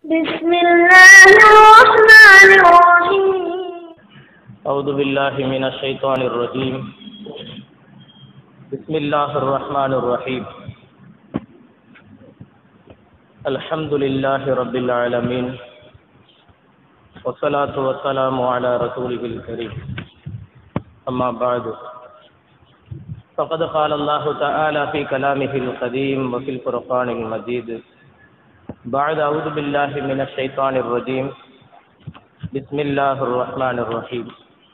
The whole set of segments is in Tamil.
بسم الله الرحمن الرحيم أعوذ بالله من الشيطان الرجيم بسم الله الرحمن الرحيم الحمد لله رب العالمين والصلاة والسلام على رسوله الكريم أما بعد فقد قال الله تعالى في كلامه القديم وفي الفرقان المجيد بعد أعوذ بالله من الشيطان الرجيم بسم الله الرحمن الرحيم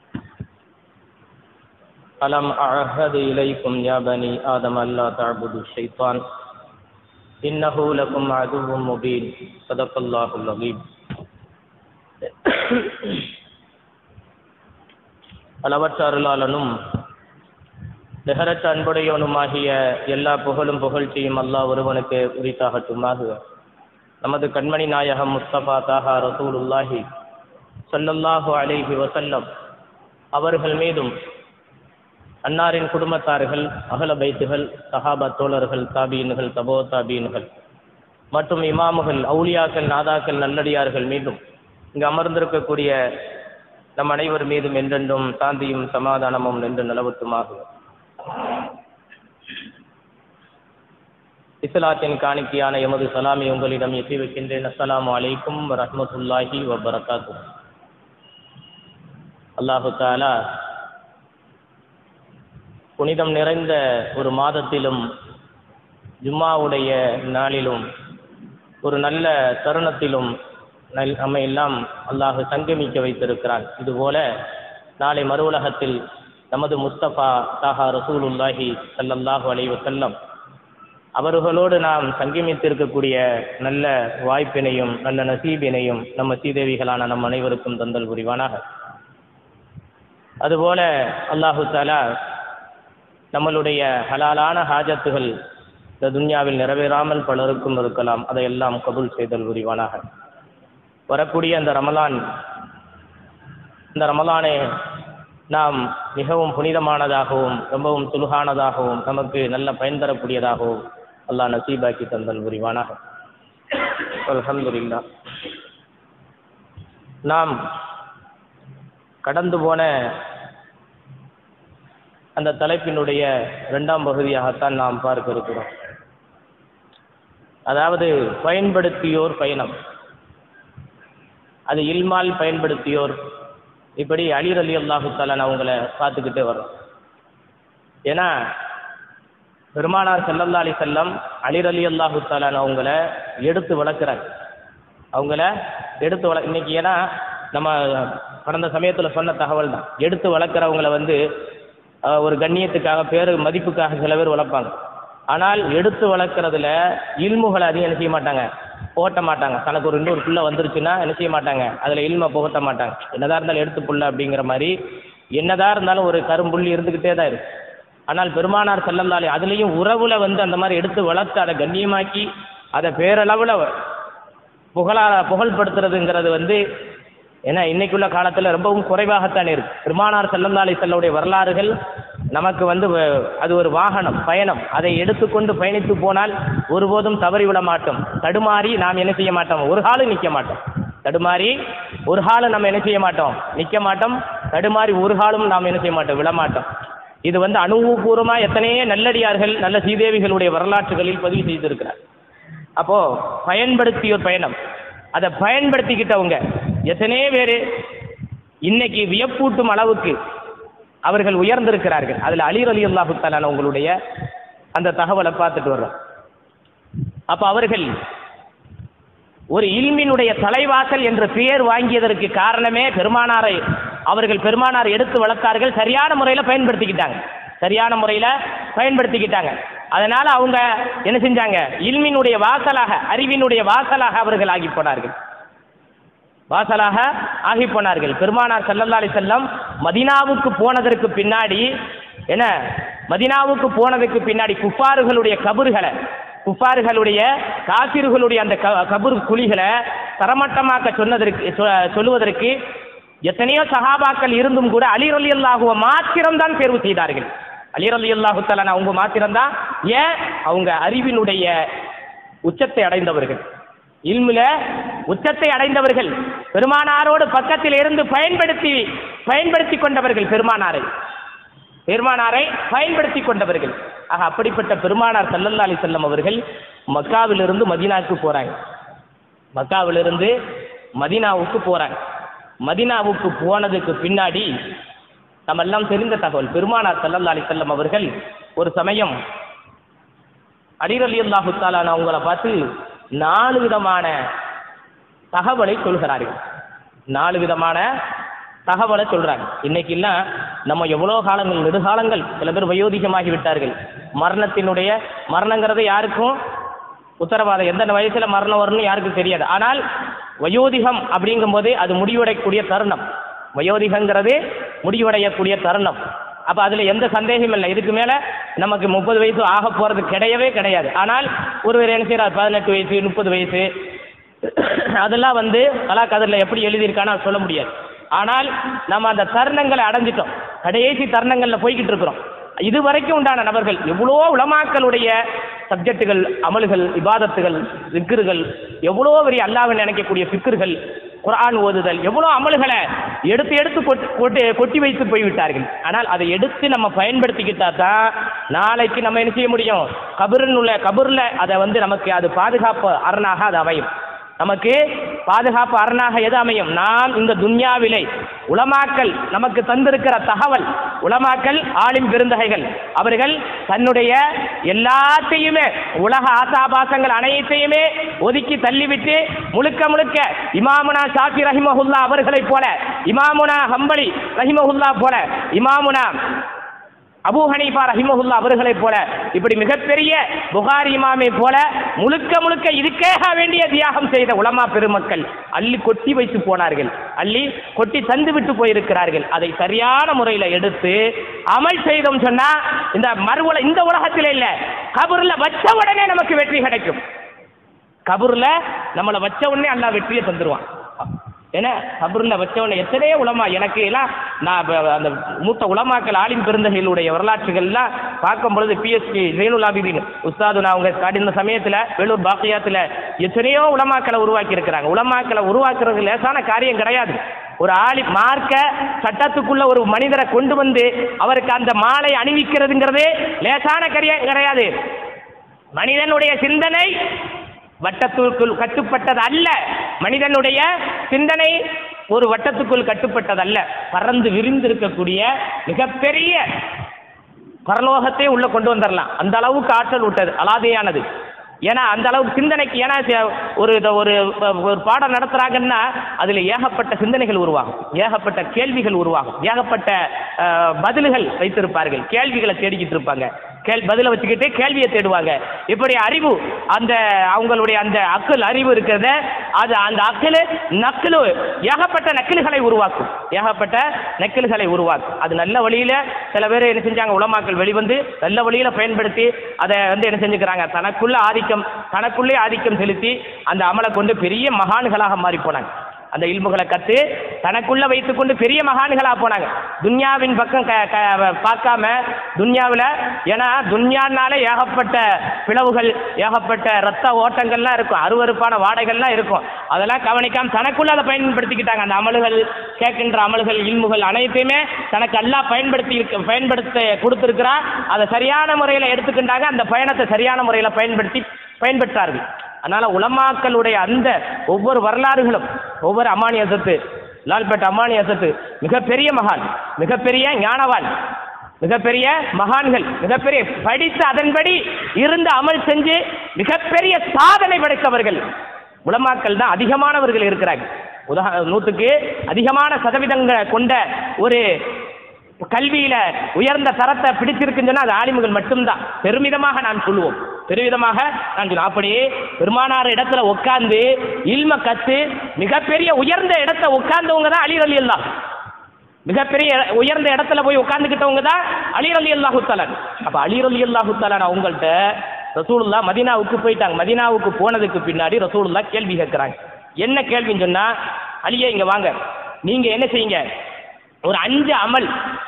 ألم أعهد إليكم يا بني آدم ألا تعبدوا الشيطان إنه لكم عدو مبين صدق الله العظيم அளவற்ற அருளாளனும் நிகரற்ற அன்புடையவனுமாகிய எல்லா புகழும் புகழ்ச்சியும் அல்லாஹ் ஒருவனுக்கு உரித்தாகட்டுமாக நமது கண்மணி நாயகம் முஸ்தபா தாஹா ரசூலுல்லாஹி ஸல்லல்லாஹு அலைஹி வஸல்லம் அவர்கள் மீதும் அன்னாரின் குடும்பத்தார்கள் அகல பைத்துகள் சஹாபா தோழர்கள் தாபீன்கள் தபோ தாபீன்கள் மற்றும் இமாமுகள் அவுலியாக்கள் நாதாக்கள் நல்லடியார்கள் மீதும் இங்கு அமர்ந்திருக்கக்கூடிய நம் அனைவர் மீதும் என்றென்றும் சாந்தியும் சமாதானமும் நின்று நிலவட்டுமாகும் இஸ்லாத்தின் காணிக்கையான எமது சலாமி உங்களிடம் எட்டி வைக்கின்றேன் அஸ்ஸலாமு அலைக்கும் வரஹ்மத்துல்லாஹி வபரகாத்து அல்லாஹு தாலா புனிதம் நிறைந்த ஒரு மாதத்திலும் ஜும்மாவுடைய நாளிலும் ஒரு நல்ல தருணத்திலும் நல் நம்மை எல்லாம் அல்லாஹ் சங்கமிக்க வைத்திருக்கிறான் இதுபோல நாளை மறு உலகத்தில் நமது முஸ்தபா தாஹா ரசூலுல்லாஹி ஸல்லல்லாஹு அலைஹி வஸல்லம் அவர்களோடு நாம் சங்கமித்திருக்கக்கூடிய நல்ல வாய்ப்பினையும் நல்ல நசீபினையும் நம்ம சீதேவிகளான நம் அனைவருக்கும் தந்தல் புரிவானாக அதுபோல அல்லாஹு தாலா நம்மளுடைய ஹலாலான ஹாஜத்துகள் இந்த துன்யாவில் நிறைவேறாமல் பலருக்கும் இருக்கலாம் அதையெல்லாம் கபூல் செய்தல் புரிவானாக வரக்கூடிய அந்த ரமலான் இந்த ரமலானை நாம் மிகவும் புனிதமானதாகவும் ரொம்பவும் சுலுகானதாகவும் நமக்கு நல்ல பயன் தரக்கூடியதாகவும் அல்லாஹ் நசீபாக்கி தந்தல் புரிவானாக அல்ஹம்துலில்லா நாம் கடந்து போன அந்த தலைப்பினுடைய இரண்டாம் பகுதியாகத்தான் நாம் பார்க்க இருக்கிறோம் அதாவது பயன்படுத்தியோர் பயணம் அது இல்மால் பயன்படுத்தியோர் இப்படி அலிர் அலி அல்லாஹு தாலான் அவங்கள பார்த்துக்கிட்டே வர்றோம் ஏன்னா பெருமானார் செல்லல்லா அலி செல்லம் அலிர் அலி அல்லாஹு தாலான் அவங்கள எடுத்து வளர்க்குறாங்க அவங்கள எடுத்து வள இன்னைக்கு ஏன்னா நம்ம கடந்த சமயத்தில் சொன்ன தகவல் தான் எடுத்து வளர்க்குறவங்கள வந்து ஒரு கண்ணியத்துக்காக பேர் மதிப்புக்காக சில பேர் வளர்ப்பாங்க ஆனால் எடுத்து வளர்க்குறதுல இல்முகளை அதிகம் என்ன செய்ய மாட்டாங்க புகட்ட மாட்டாங்க தனக்கு ஒரு இன்னொரு புள்ள வந்துருச்சுன்னா என்ன செய்ய மாட்டாங்க அதில் இல்மை புகட்ட மாட்டாங்க என்னதான் இருந்தாலும் எடுத்து புள்ள அப்படிங்கிற மாதிரி என்னதான் இருந்தாலும் ஒரு கரும்புள்ளி இருந்துக்கிட்டே தான் இருக்கு ஆனால் பெருமானார் செல்லந்தாலே அதுலேயும் உறவுல வந்து அந்த மாதிரி எடுத்து வளர்த்து அதை கண்ணியமாக்கி அதை பேரளவில் புகழா புகழ்படுத்துறதுங்கிறது வந்து ஏன்னா இன்னைக்குள்ள காலத்தில் ரொம்பவும் குறைவாகத்தான் இருக்கு பெருமானார் செல்லந்தாலை செல்லுடைய வரலாறுகள் நமக்கு வந்து அது ஒரு வாகனம் பயணம் அதை எடுத்துக்கொண்டு பயணித்து போனால் ஒருபோதும் தவறி விட மாட்டோம் தடுமாறி நாம் என்ன செய்ய மாட்டோம் ஒரு காலம் நிற்க மாட்டோம் தடுமாறி ஒரு காலம் நம்ம என்ன செய்ய மாட்டோம் நிற்க மாட்டோம் தடுமாறி ஒரு காலம் நாம் என்ன செய்ய மாட்டோம் விட மாட்டோம் இது வந்து அனுபவபூர்வமாக எத்தனையோ நல்லடியார்கள் நல்ல சீதேவிகளுடைய வரலாற்றுகளில் பதிவு செய்திருக்கிறார் அப்போ பயன்படுத்தியோர் பயணம் அதை பயன்படுத்திக்கிட்டவங்க எத்தனையோ பேர் இன்னைக்கு வியப்பூட்டும் அளவுக்கு அவர்கள் உயர்ந்திருக்கிறார்கள் அதில் அலி அலி அல்லாஹு தாலான உங்களுடைய அந்த தகவலை பார்த்துட்டு வர்றோம் அப்போ அவர்கள் ஒரு இல்மினுடைய தலைவாசல் என்ற பெயர் வாங்கியதற்கு காரணமே பெருமானாரை அவர்கள் பெருமானார் எடுத்து வளர்த்தார்கள் சரியான முறையில் பயன்படுத்திக்கிட்டாங்க சரியான முறையில் பயன்படுத்திக்கிட்டாங்க அதனால அவங்க என்ன செஞ்சாங்க இல்மினுடைய வாசலாக அறிவினுடைய வாசலாக அவர்கள் ஆகி போனார்கள் வாசலாக ஆகி போனார்கள் பெருமானார் சல்லல்லா அலி செல்லம் மதினாவுக்கு போனதற்கு பின்னாடி என்ன மதினாவுக்கு போனதுக்கு பின்னாடி குஃபாறுகளுடைய கபறுகளை குஃபாறுகளுடைய காசிர்களுடைய அந்த கபுர் குழிகளை தரமட்டமாக்க சொன்னதற்கு சொல்லுவதற்கு எத்தனையோ சகாபாக்கள் இருந்தும் கூட அலிர் அலி அல்லாஹுவ மாத்திரம்தான் தேர்வு செய்தார்கள் அலிர் அலி அல்லாஹு தலான் அவங்க மாத்திரம்தான் ஏன் அவங்க அறிவினுடைய உச்சத்தை அடைந்தவர்கள் இல்முல உச்சத்தை அடைந்தவர்கள் பெருமானாரோடு பக்கத்தில் இருந்து பயன்படுத்தி பயன்படுத்தி கொண்டவர்கள் பெருமானாரை பெருமானாரை பயன்படுத்தி கொண்டவர்கள் ஆக அப்படிப்பட்ட பெருமானார் சல்லல்லா அலி செல்லம் அவர்கள் மக்காவிலிருந்து மதீனாவுக்கு போறாங்க மக்காவிலிருந்து மதீனாவுக்கு போறாங்க மதீனாவுக்கு போனதுக்கு பின்னாடி நம்ம எல்லாம் தெரிந்த தகவல் பெருமானார் சல்லல்லா அலி செல்லம் அவர்கள் ஒரு சமயம் அலீர் அலி அல்லாஹு தாலான அவங்கள பார்த்து நாலு விதமான தகவலை சொல்கிறார்கள் நாலு விதமான தகவலை சொல்றாங்க இன்னைக்கெல்லாம் நம்ம எவ்வளோ காலங்கள் நெடுகாலங்கள் சில பேர் வயோதிகமாகி விட்டார்கள் மரணத்தினுடைய மரணங்கிறது யாருக்கும் உத்தரவாதம் எந்த வயசுல மரணம் வரும்னு யாருக்கும் தெரியாது ஆனால் வயோதிகம் அப்படிங்கும்போது அது முடிவடையக்கூடிய தருணம் வயோதிகங்கிறது முடிவடையக்கூடிய தருணம் அப்போ அதில் எந்த சந்தேகமும் இல்லை இதுக்கு மேலே நமக்கு முப்பது வயசு ஆக போகிறது கிடையவே கிடையாது ஆனால் ஒருவர் என்ன செய்கிறார் பதினெட்டு வயசு முப்பது வயசு அதெல்லாம் வந்து கலாக்கதிரில் எப்படி எழுதியிருக்கான்னு சொல்ல முடியாது ஆனால் நம்ம அந்த தருணங்களை அடைஞ்சிட்டோம் கடைசி தருணங்களில் போய்கிட்டு இருக்கிறோம் இது வரைக்கும் உண்டான நபர்கள் எவ்வளோ உலமாக்களுடைய சப்ஜெக்டுகள் அமல்கள் இபாதத்துகள் விக்கிர்கள் எவ்வளோ பெரிய அல்லாவை நினைக்கக்கூடிய ஃபிக்கர்கள் குர்ஆன் ஓதுதல் எவ்வளோ அமல்களை எடுத்து எடுத்து கொட்டி கொட்டி கொட்டி வைத்து போய்விட்டார்கள் ஆனால் அதை எடுத்து நம்ம பயன்படுத்திக்கிட்டா தான் நாளைக்கு நம்ம என்ன செய்ய முடியும் கபருன்னு உள்ள கபரில் அதை வந்து நமக்கு அது பாதுகாப்பு அரணாக அது அமையும் நமக்கு பாதுகாப்பு அரணாக எது அமையும் நாம் இந்த துன்யாவிலே உலமாக்கல் நமக்கு தந்திருக்கிற தகவல் உலமாக்கல் ஆலிம் பெருந்தகைகள் அவர்கள் தன்னுடைய எல்லாத்தையுமே உலக ஆசாபாசங்கள் அனைத்தையுமே ஒதுக்கி தள்ளிவிட்டு முழுக்க முழுக்க இமாமுனா ஷாஃபி ரஹிமஹுல்லா அவர்களைப் போல இமாமுனா ஹம்பலி ரஹிமஹுல்லா போல இமாமுனா அபூ ஹனீஃபா ரஹிமஹுல்லா அவர்களைப் போல இப்படி மிகப்பெரிய புகாரி இமாமை போல முழுக்க முழுக்க இதுக்காக வேண்டிய தியாகம் செய்த உலமா பெருமக்கள் அள்ளி கொட்டி வைத்து போனார்கள் அள்ளி கொட்டி தந்து விட்டு போயிருக்கிறார்கள் அதை சரியான முறையில் எடுத்து அமல் செய்தோம் சொன்னா இந்த மறுவுல இந்த உலகத்தில் இல்ல கபூர்ல வச்ச உடனே நமக்கு வெற்றி கிடைக்கும் கபூர்ல நம்மளை வச்ச உடனே அல்லாஹ் வெற்றியை தந்துருவான் ஏன்னா கபூர்ல வச்ச உடனே எத்தனையோ உலமா எனக்கு எல்லாம் நான் இப்ப அந்த மூத்த உலமாக்கள் ஆலிம் பெருந்தகைகளுடைய வரலாற்றுகள்லாம் பார்க்கும் பொழுது பிஎஸ்பி ஜெயினுல் ஆபிதீன் உஸ்தாது நான் அவங்க காட்டின சமயத்தில் வேலூர் பாக்கியாத்தில் எத்தனையோ உலமாக்களை உருவாக்கி இருக்கிறாங்க உலமாக்களை உருவாக்குறது லேசான காரியம் கிடையாது ஒரு ஆளி மார்க்க சட்டத்துக்குள்ள ஒரு மனிதரை கொண்டு வந்து அவருக்கு அந்த மாலை அணிவிக்கிறதுங்கிறது லேசான காரியம் கிடையாது மனிதனுடைய சிந்தனை வட்டத்துக்குள் கட்டுப்பட்டது அல்ல மனிதனுடைய சிந்தனை ஒரு வட்டத்துக்குள் கட்டுப்பட்டது அல்ல பறந்து விரிந்திருக்கக்கூடிய மிகப்பெரிய பரலோகத்தை உள்ள கொண்டு வந்துடலாம் அந்த அளவுக்கு ஆற்றல் விட்டது அலாதையானது ஏன்னா அந்த அளவுக்கு சிந்தனைக்கு ஏன்னா ச- ஒரு இத- ஒரு ஒரு பாடம் நடத்துறாங்கன்னா அதில் ஏகப்பட்ட சிந்தனைகள் உருவாகும் ஏகப்பட்ட கேள்விகள் உருவாகும் ஏகப்பட்ட அஹ், பதில்கள் வைத்திருப்பார்கள் கேள்விகளை தேடிக்கிட்டு இருப்பாங்க கேள் பதிலை வச்சுக்கிட்டு கேள்வியை தேடுவாங்க இப்படி அறிவு அந்த அவங்களுடைய அந்த அக்கல் அறிவு இருக்கிறத அது அந்த அக்கல் நக்கலு ஏகப்பட்ட நக்கல்களை உருவாக்கும் ஏகப்பட்ட நக்கல்களை உருவாக்கும் அது நல்ல வழியில சில பேர் என்ன செஞ்சாங்க உலமாக்கள் வெளிவந்து நல்ல வழியில பயன்படுத்தி அதை வந்து என்ன செஞ்சுக்கிறாங்க தனக்குள்ள ஆதிக்கம் தனக்குள்ளே ஆதிக்கம் செலுத்தி அந்த அமலை கொண்டு பெரிய மகான்களாக மாறி போனாங்க அந்த இல்முகளை கற்று தனக்குள்ள வைத்துக்கொண்டு பெரிய மகான்களாக போனாங்க துன்யாவின் பக்கம் க க பார்க்காம துன்யாவில் ஏன்னா துன்யானாலே ஏகப்பட்ட பிளவுகள் ஏகப்பட்ட ரத்த ஓட்டங்கள்லாம் இருக்கும் அருவருப்பான வாடைகள்லாம் இருக்கும் அதெல்லாம் கவனிக்காம தனக்குள்ள அதை பயன்படுத்திக்கிட்டாங்க அந்த அமல்கள் கேட்கின்ற அமல்கள் இல்முகள் அனைத்தையுமே தனக்கு எல்லாம் பயன்படுத்தி இருக்க பயன்படுத்த கொடுத்துருக்கிறா அதை சரியான முறையில் எடுத்துக்கிட்டாங்க அந்த பயணத்தை சரியான முறையில் பயன்படுத்தி பயன்பெற்றார்கள் அதனால உலமாக்களுடைய அந்த ஒவ்வொரு வரலாறுகளும் ஒவ்வொரு அமானி அசத்து லால்பேட் அமானி அசத்து மிகப்பெரிய மகான் மிகப்பெரிய ஞானவான் மிகப்பெரிய மகான்கள் மிகப்பெரிய படித்து அதன்படி இருந்து அமல் செஞ்சு மிகப்பெரிய சாதனை படைத்தவர்கள் உலமாக்கள் தான் அதிகமானவர்கள் இருக்கிறாங்க உதா நூற்றுக்கு அதிகமான சதவீதங்கள் கொண்ட ஒரு கல்வியில உயர்ந்த தரத்தை பிடிச்சிருக்குன்னு சொன்னா அது ஆலிம்கள் மட்டும்தான் பெருமிதமாக நான் சொல்லுவோம் பெருமிதமாக நான் சொல்லுவேன் அப்படியே பெருமானார் இடத்துல உட்கார்ந்து இல்ம கத்து மிகப்பெரிய உயர்ந்த இடத்த உட்கார்ந்தவங்க தான் அலி அலி அல்லா மிகப்பெரிய உயர்ந்த இடத்துல போய் உட்கார்ந்துக்கிட்டவங்க தான் அலி அலி அல்லாஹு தலன் அப்ப அலி அலி அல்லாஹு தலன் அவங்கள்ட்ட ரசூலுல்லா மதீனாவுக்கு போயிட்டாங்க மதீனாவுக்கு போனதுக்கு பின்னாடி ரசூலுல்லா கேள்வி கேட்குறாங்க என்ன கேள்வின்னு சொன்னா அலியே இங்க வாங்க நீங்க என்ன செய்யுங்க ஒரு அஞ்சு அமல்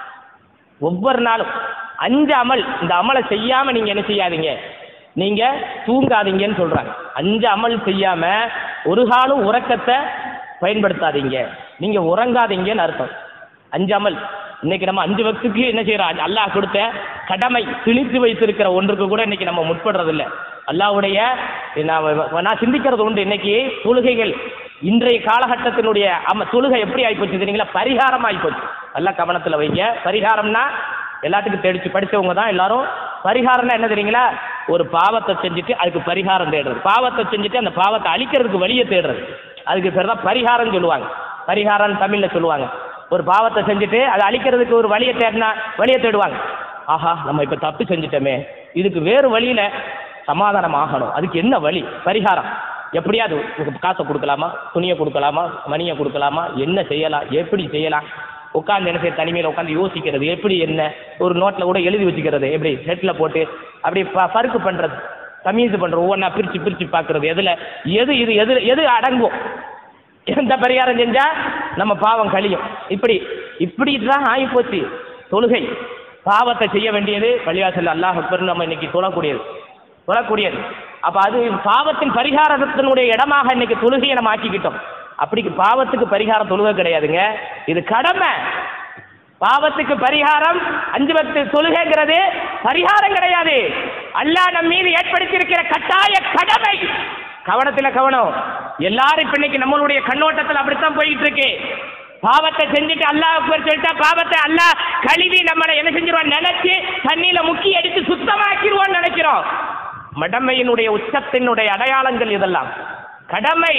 ஒவ்வொரு நாளும் அஞ்சு அமல் இந்த அமலை செய்யாம நீங்க என்ன செய்யாதீங்க நீங்க தூங்காதீங்கன்னு சொல்றாங்க அஞ்சு அமல் செய்யாம ஒரு காலம் உறக்கத்தை பயன்படுத்தாதீங்க நீங்க உறங்காதீங்கன்னு அர்த்தம் அஞ்சாமல் இன்னைக்கு நம்ம அஞ்சு வக்துக்கு என்ன செய்யறோம் அல்லாஹ் கொடுத்த கடமை திணித்து வைத்திருக்கிற ஒன்றுக்கு கூட இன்னைக்கு நம்ம முற்படுறதில்ல அல்லாஹ்வுடைய நான் நான் சிந்திக்கிறது உண்டு இன்னைக்கு தொழுகைகள் இன்றைய காலகட்டத்தினுடைய ஆமா தொழுகை எப்படி ஆயிப்போச்சு தெரியுங்களா பரிகாரம் ஆயிப்போச்சு நல்லா கவனத்தில் வைங்க பரிகாரம்னா எல்லாத்துக்கும் தெரிச்சு படிச்சவங்க தான் எல்லாரும் பரிகாரம்னா என்ன தெரியுங்களா ஒரு பாவத்தை செஞ்சுட்டு அதுக்கு பரிகாரம் தேடுறது பாவத்தை செஞ்சுட்டு அந்த பாவத்தை அழிக்கிறதுக்கு வழியை தேடுறது அதுக்கு பேர் தான் பரிகாரம் சொல்லுவாங்க பரிகாரம் தமிழ்ல சொல்லுவாங்க ஒரு பாவத்தை செஞ்சுட்டு அதை அழிக்கிறதுக்கு ஒரு வழியை தேடினா வழியை தேடுவாங்க ஆஹா நம்ம இப்போ தப்பு செஞ்சுட்டோமே இதுக்கு வேறு வழியில சமாதானம் ஆகணும் அதுக்கு என்ன வழி பரிகாரம் எப்படியாவது உங்க காசை கொடுக்கலாமா துணியை கொடுக்கலாமா மணியை கொடுக்கலாமா என்ன செய்யலாம் எப்படி செய்யலாம் உட்காந்து என்ன செய்ய தனிமையில் உட்காந்து யோசிக்கிறது எப்படி என்ன ஒரு நோட்டில் கூட எழுதி வச்சுக்கிறது எப்படி நெட்டில் போட்டு அப்படி ப பருக்கு பண்ணுறது தமீஸ் பண்ணுறது ஒவ்வொன்றா பிரித்து பிரித்து பார்க்குறது எதில் எது இது எது எது அடங்கும் எந்த பரிகாரம் செஞ்சா நம்ம பாவம் கழியும் இப்படி இப்படி தான் ஆகி போச்சு தொழுகை பாவத்தை செய்ய வேண்டியது பள்ளிவாசல் அல்லாஹ் அக்பர்னு நம்ம இன்னைக்கு தொழக்கூடியது தொழக்கூடியது அப்ப அது பாவத்தின் பரிகாரத்தினுடைய இடமாக இன்னைக்கு தொழுகையை நம்ம ஆக்கிக்கிட்டோம் அப்படி பாவத்துக்கு பரிகாரம் தொழுகை கிடையாதுங்க இது கடமை பாவத்துக்கு பரிகாரம் அஞ்சு பத்து தொழுகைங்கிறது பரிகாரம் கிடையாது அல்லாஹ் நம் மீது ஏற்படுத்தியிருக்கிற கட்டாய கடமை கவனத்துல கவனம் எல்லாரும் இப்ப இன்னைக்கு நம்மளுடைய கண்ணோட்டத்தில் அப்படித்தான் போயிட்டு இருக்கு பாவத்தை செஞ்சுட்டு அல்லாஹ் அக்பர் சொல்லிட்டா பாவத்தை அல்லாஹ் கழுவி நம்மளை என்ன செஞ்சிருவான் நினைச்சு தண்ணியில முக்கி அடித்து சுத்தமாக்கிடுவோம்னு நினைக்கிறோம் மடமையினுடைய உச்சத்தினுடைய அடையாளங்கள் இதெல்லாம் கடமை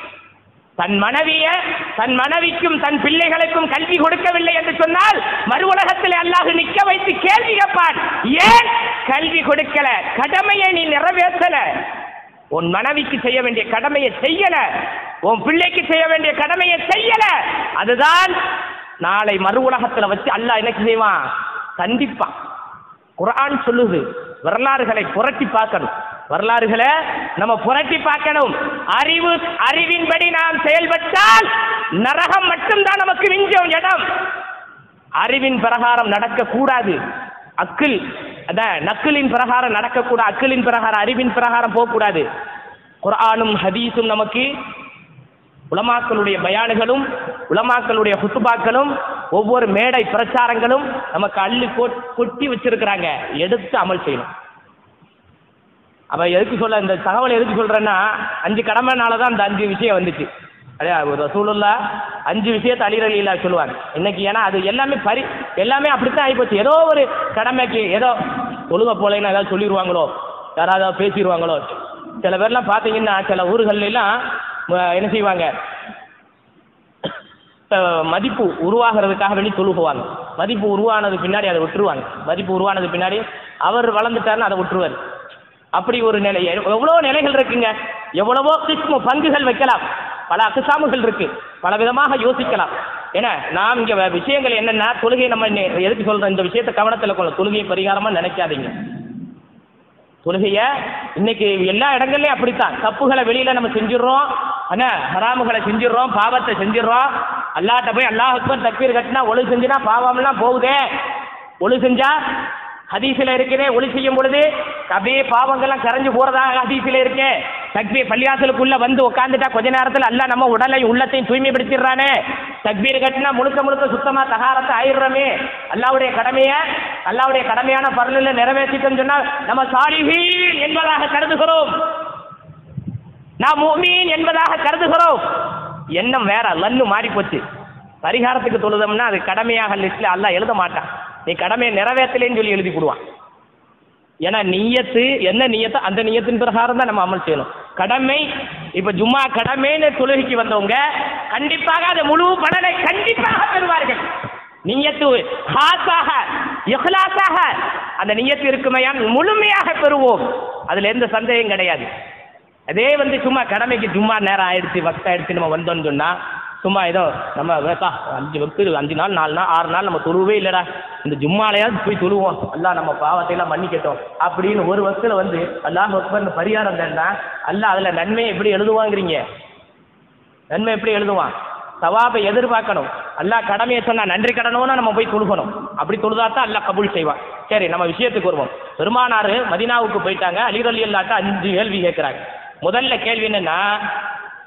தன் மனைவிய தன் மனைவிக்கும் தன் பிள்ளைகளுக்கும் கல்வி கொடுக்கவில்லை என்று சொன்னால் மறு உலகத்தில் அல்லாஹ் நிக்க வைத்து கேள்வி கேட்பான் ஏன் கல்வி கொடுக்கல கடமையை நீ நிறைவேற்றல உன் மனைவிக்கு செய்ய வேண்டிய கடமையை செய்யல உன் பிள்ளைக்கு செய்ய வேண்டிய கடமையை செய்யல அதுதான் நாளை மறு உலகத்துல வச்சு அல்லாஹ் என்ன செய்வான் கண்டிப்பான் குர்ஆன் சொல்லுது வரலாறுகளை புரட்டி பார்க்கணும் வரலாறுகளை நம்ம புரட்டி பார்க்கணும் அறிவு அறிவின்படி நாம் செயல்பட்டால் நரகம் மட்டும்தான் நமக்கு விஞ்சும் இடம் அறிவின் பிரகாரம் நடக்கக்கூடாது அக்கில் அதான் நக்கிலின் பிரகாரம் நடக்கக்கூடாது அக்கிலின் பிரகாரம் அறிவின் பிரகாரம் போகக்கூடாது குர்ஆனும் ஹதீஸும் நமக்கு உலமாக்களுடைய பயானுகளும் உலமாக்களுடைய ஹுத்துபாக்களும் ஒவ்வொரு மேடை பிரச்சாரங்களும் நமக்கு அள்ளி கொட்- கொட்டி வச்சிருக்கிறாங்க எடுத்து அமல் செய்யணும் அப்ப எதுக்கு சொல்ல இந்த தகவல் எதுக்கு சொல்றேன்னா அஞ்சு கடமைனால தான் அந்த அஞ்சு விஷயம் வந்துச்சு அதே ஒரு ரசூலுல்லா அஞ்சு விஷயத்தை அலிரலியில் சொல்லுவாங்க இன்னைக்கு ஏன்னா அது எல்லாமே பரி எல்லாமே அப்படித்தான் ஆகிப்போச்சு ஏதோ ஒரு கடமைக்கு ஏதோ தொழுக போலேன்னு ஏதாவது சொல்லிடுவாங்களோ யாராவது ஏதாவது பேசிடுவாங்களோ சில பேர்லாம் பார்த்தீங்கன்னா சில ஊர்கள்ல எல்லாம் ம- என்ன செய்வாங்க அஹ் மதிப்பு உருவாகிறதுக்காக வேண்டி தொழுகுவாங்க மதிப்பு உருவானது பின்னாடி அதை விட்டுருவாங்க மதிப்பு உருவானது பின்னாடி அவர் வளர்ந்துட்டாருன்னு அதை விட்டுருவார் அப்படி ஒரு நிலை எவ்- எவ்வளோ நிலைகள் இருக்குங்க எவ்வளவோ கிஸ்மு பங்குகள் வைக்கலாம் பல அக்குசாமுகள் இருக்கு பல விதமாக யோசிக்கலாம் ஏன்னா நாம் இங்க வ- விஷயங்கள் என்னன்னா தொழுகை நம்ம இன்னை- எதுக்கு சொல்றோம் இந்த விஷயத்தை கவனத்தில் கொள்ள தொழுகையை பரிகாரமா நினைக்காதீங்க தொழுகைய இன்னைக்கு எல்லா இடங்கள்லயும் அப்படித்தான் தப்புகளை வெளியில நம்ம செஞ்சிடுறோம் என்ன ஹராமுகளை செஞ்சிடுறோம் பாவத்தை செஞ்சிடுறோம் அல்லாட்ட போய் அல்லாஹ் அக்பர் தக்பீர் கட்டினா ஒளி செஞ்சுனா பாவம்லாம் போகுதே ஒளி செஞ்சா ஹதீஸில் இருக்குதே ஒளி செய்யும் பொழுது அப்படியே பாவங்கள்லாம் கரைஞ்சு போறதாக ஹதீஸில் இருக்கே தக்பீர் பள்ளியாசலுக்குள்ள வந்து உட்காந்துட்டா கொஞ்ச நேரத்தில் அல்லாஹ் நம்ம உடலையும் உள்ளத்தையும் தூய்மைப்படுத்திடுறானே தக்பீர் கட்டினா முழுக்க முழுக்க சுத்தமா தகாரத்தை ஆயிடுறோமே அல்லாவுடைய கடமையை அல்லாவுடைய கடமையான பரலில் நிறைவேற்றிட்டோம்னு சொன்னால் நம்ம சாலிஹீன் என்பதாக கருதுகிறோம் நாம் முஃமின் என்பதாக கருதுகிறோம் எண்ணம் வேற லன்னு மாறி போச்சு பரிகாரத்துக்கு தொழுதோம்னா அது கடமையாக லிஸ்ட்ல அல்லாஹ் எழுத மாட்டான் நீ கடமையை நிறைவேற்றலேன்னு சொல்லி எழுதி போடுவான் ஏன்னா நியத்து என்ன நியத்தோ அந்த நியத்தின் பிரகாரம் தான் நம்ம அமல் செய்யணும் கடமை இப்ப ஜும்மா கடமைன்னு தொழுகைக்கு வந்தவங்க கண்டிப்பாக அந்த முழு பலனை கண்டிப்பாக பெறுவார்கள் நியத்து ஹாஸாக இஹ்லாஸாக அந்த நியத்து இருக்குமையான் முழுமையாக பெறுவோம் அதுல எந்த சந்தேகம் கிடையாது அதே வந்து சும்மா கடமைக்கு சும்மா நேரம் ஆயிடுச்சு வக்த் ஆயிடுச்சு நம்ம வந்தோம்னு சொன்னா சும்மா ஏதோ நம்ம வேப்பா அஞ்சு வக்து அஞ்சு நாள் நாலு நாள் ஆறு நாள் நம்ம தொழுவே இல்லைடா இந்த ஜும்மாலையாவது போய் தொழுவோம் அல்லாஹ் நம்ம பாவத்தை எல்லாம் மன்னிக்கட்டும் அப்படின்னு ஒரு வக்தில் வந்து அல்லாஹ் அக்பர்னு பரிகாரம் தந்தா அல்லாஹ் அதில் நன்மையை எப்படி எழுதுவாங்கிறீங்க நன்மை எப்படி எழுதுவான் சவாபை எதிர்பார்க்கணும் அல்லாஹ் கடமையை சொன்னா நன்றி கடனோன்னு நம்ம போய் தொழுகணும் அப்படி தொழுதாத்தான் அல்லாஹ் கபூல் செய்வான் சரி நம்ம விஷயத்துக்கு வருவோம் பெருமானார் மதினாவுக்கு போயிட்டாங்க அலிரலி அல்லாட்ட அஞ்சு கேள்வி கேட்குறாங்க முதல்ல கேள்வி என்னன்னா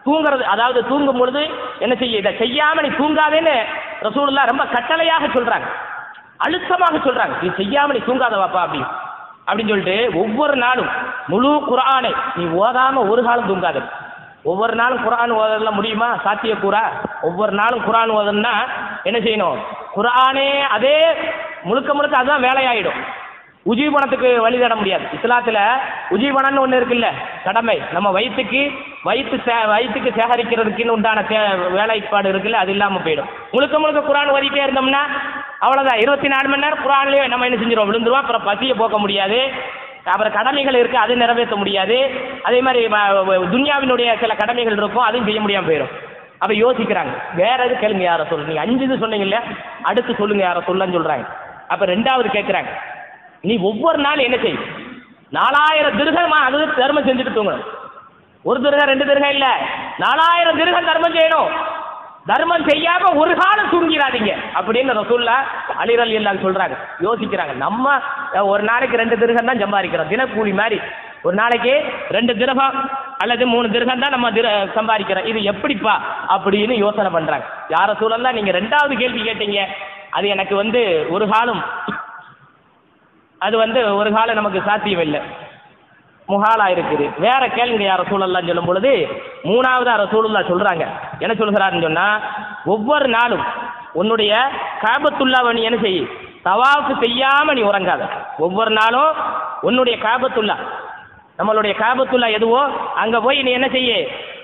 தூங்குறது அதாவது தூங்கும் பொழுது என்ன செய்ய இதை செய்யாம நீ தூங்காதேன்னு ரசூலுல்லாஹ் ரொம்ப கட்டளையாக சொல்றாங்க அழுத்தமாக சொல்றாங்க நீ செய்யாம நீ தூங்காத வாப்பா அப்படி அப்படின்னு சொல்லிட்டு ஒவ்வொரு நாளும் முழு குர்ஆனை நீ ஓதாம ஒரு காலம் தூங்காத ஒவ்வொரு நாளும் குர்ஆன் ஓதலாம் முடியுமா சாத்தியக்கூறா ஒவ்வொரு நாளும் குர்ஆன் ஓதணும்னா என்ன செய்யணும் குர்ஆனே அதே முழுக்க முழுக்க அதுதான் வேலையாயிடும் உஜீவனத்துக்கு வழி தேட முடியாது இஸ்லாத்துல உஜீவனம்னு ஒன்று இருக்குல்ல கடமை நம்ம வயிற்றுக்கு வயிற்று சே வயிற்றுக்கு சேகரிக்கிறதுக்குன்னு உண்டான சே வேலைப்பாடு இருக்குல்ல அது இல்லாமல் போயிடும் முழுக்க முழுக்க குரான் ஓதிட்டே இருந்தோம்னா அவ்வளோதான் இருபத்தி நாலு மணி நேரம் குரான்லேயே நம்ம என்ன செஞ்சிருவோம் விழுந்துருவோம் அப்புறம் பசியை போக்க முடியாது அப்புறம் கடமைகள் இருக்குது அது நிறைவேற்ற முடியாது அதே மாதிரி வ- வ- துன்யாவினுடைய சில கடமைகள் இருக்கும் அதுவும் செய்ய முடியாமல் போயிடும் அப்போ யோசிக்கிறாங்க வேற எது கேளுங்க யாரை சொல்லு நீங்கள் அஞ்சு இது சொன்னீங்கல்ல அடுத்து சொல்லுங்க யாரை சொல்லன்னு சொல்கிறாங்க அப்போ ரெண்டாவது கேட்குறாங்க நீ ஒவ்வொரு நாளும் என்ன செய் நாலாயிரம் திருகமா அது தர்மம் செஞ்சுட்டு தூங்கணும் ஒரு திருகம் ரெண்டு திருகம் இல்ல நாலாயிரம் திருகம் தர்மம் செய்யணும் தர்மம் செய்யாம ஒரு காலம் தூங்கிடாதீங்க அப்படின்னு ரசூல்லா அலிரல் எல்லாம் சொல்றாங்க யோசிக்கிறாங்க நம்ம அஹ், ஒரு நாளைக்கு ரெண்டு திருகம் தான் சம்பாதிக்கிறோம் தினக்கூலி மாதிரி ஒரு நாளைக்கு ரெண்டு திருகம் அல்லது மூணு திருகம் தான் நம்ம திர சம்பாதிக்கிறோம் இது எப்படிப்பா அப்படின்னு யோசனை பண்றாங்க யார சூழல்லாம் நீங்க ரெண்டாவது கேள்வி கேட்டீங்க அது எனக்கு வந்து ஒரு காலம் அது வந்து ஒரு காலம் நமக்கு சாத்தியம் இல்லை முகாலா இருக்குது வேற கேளுங்க யார சூழல்லாம் சொல்லும் பொழுது மூணாவது ரசூலுல்லா சொல்றாங்க என்ன சொல்கிறாருன்னு சொன்னா ஒவ்வொரு நாளும் உன்னுடைய காபத்துல்லாவை நீ என்ன செய் தவாவுக்கு செய்யாம நீ உறங்காத ஒவ்வொரு நாளும் உன்னுடைய காபத்துல்லா நம்மளுடைய காபத்துல்லா எதுவோ அங்க போய் நீ என்ன செய்ய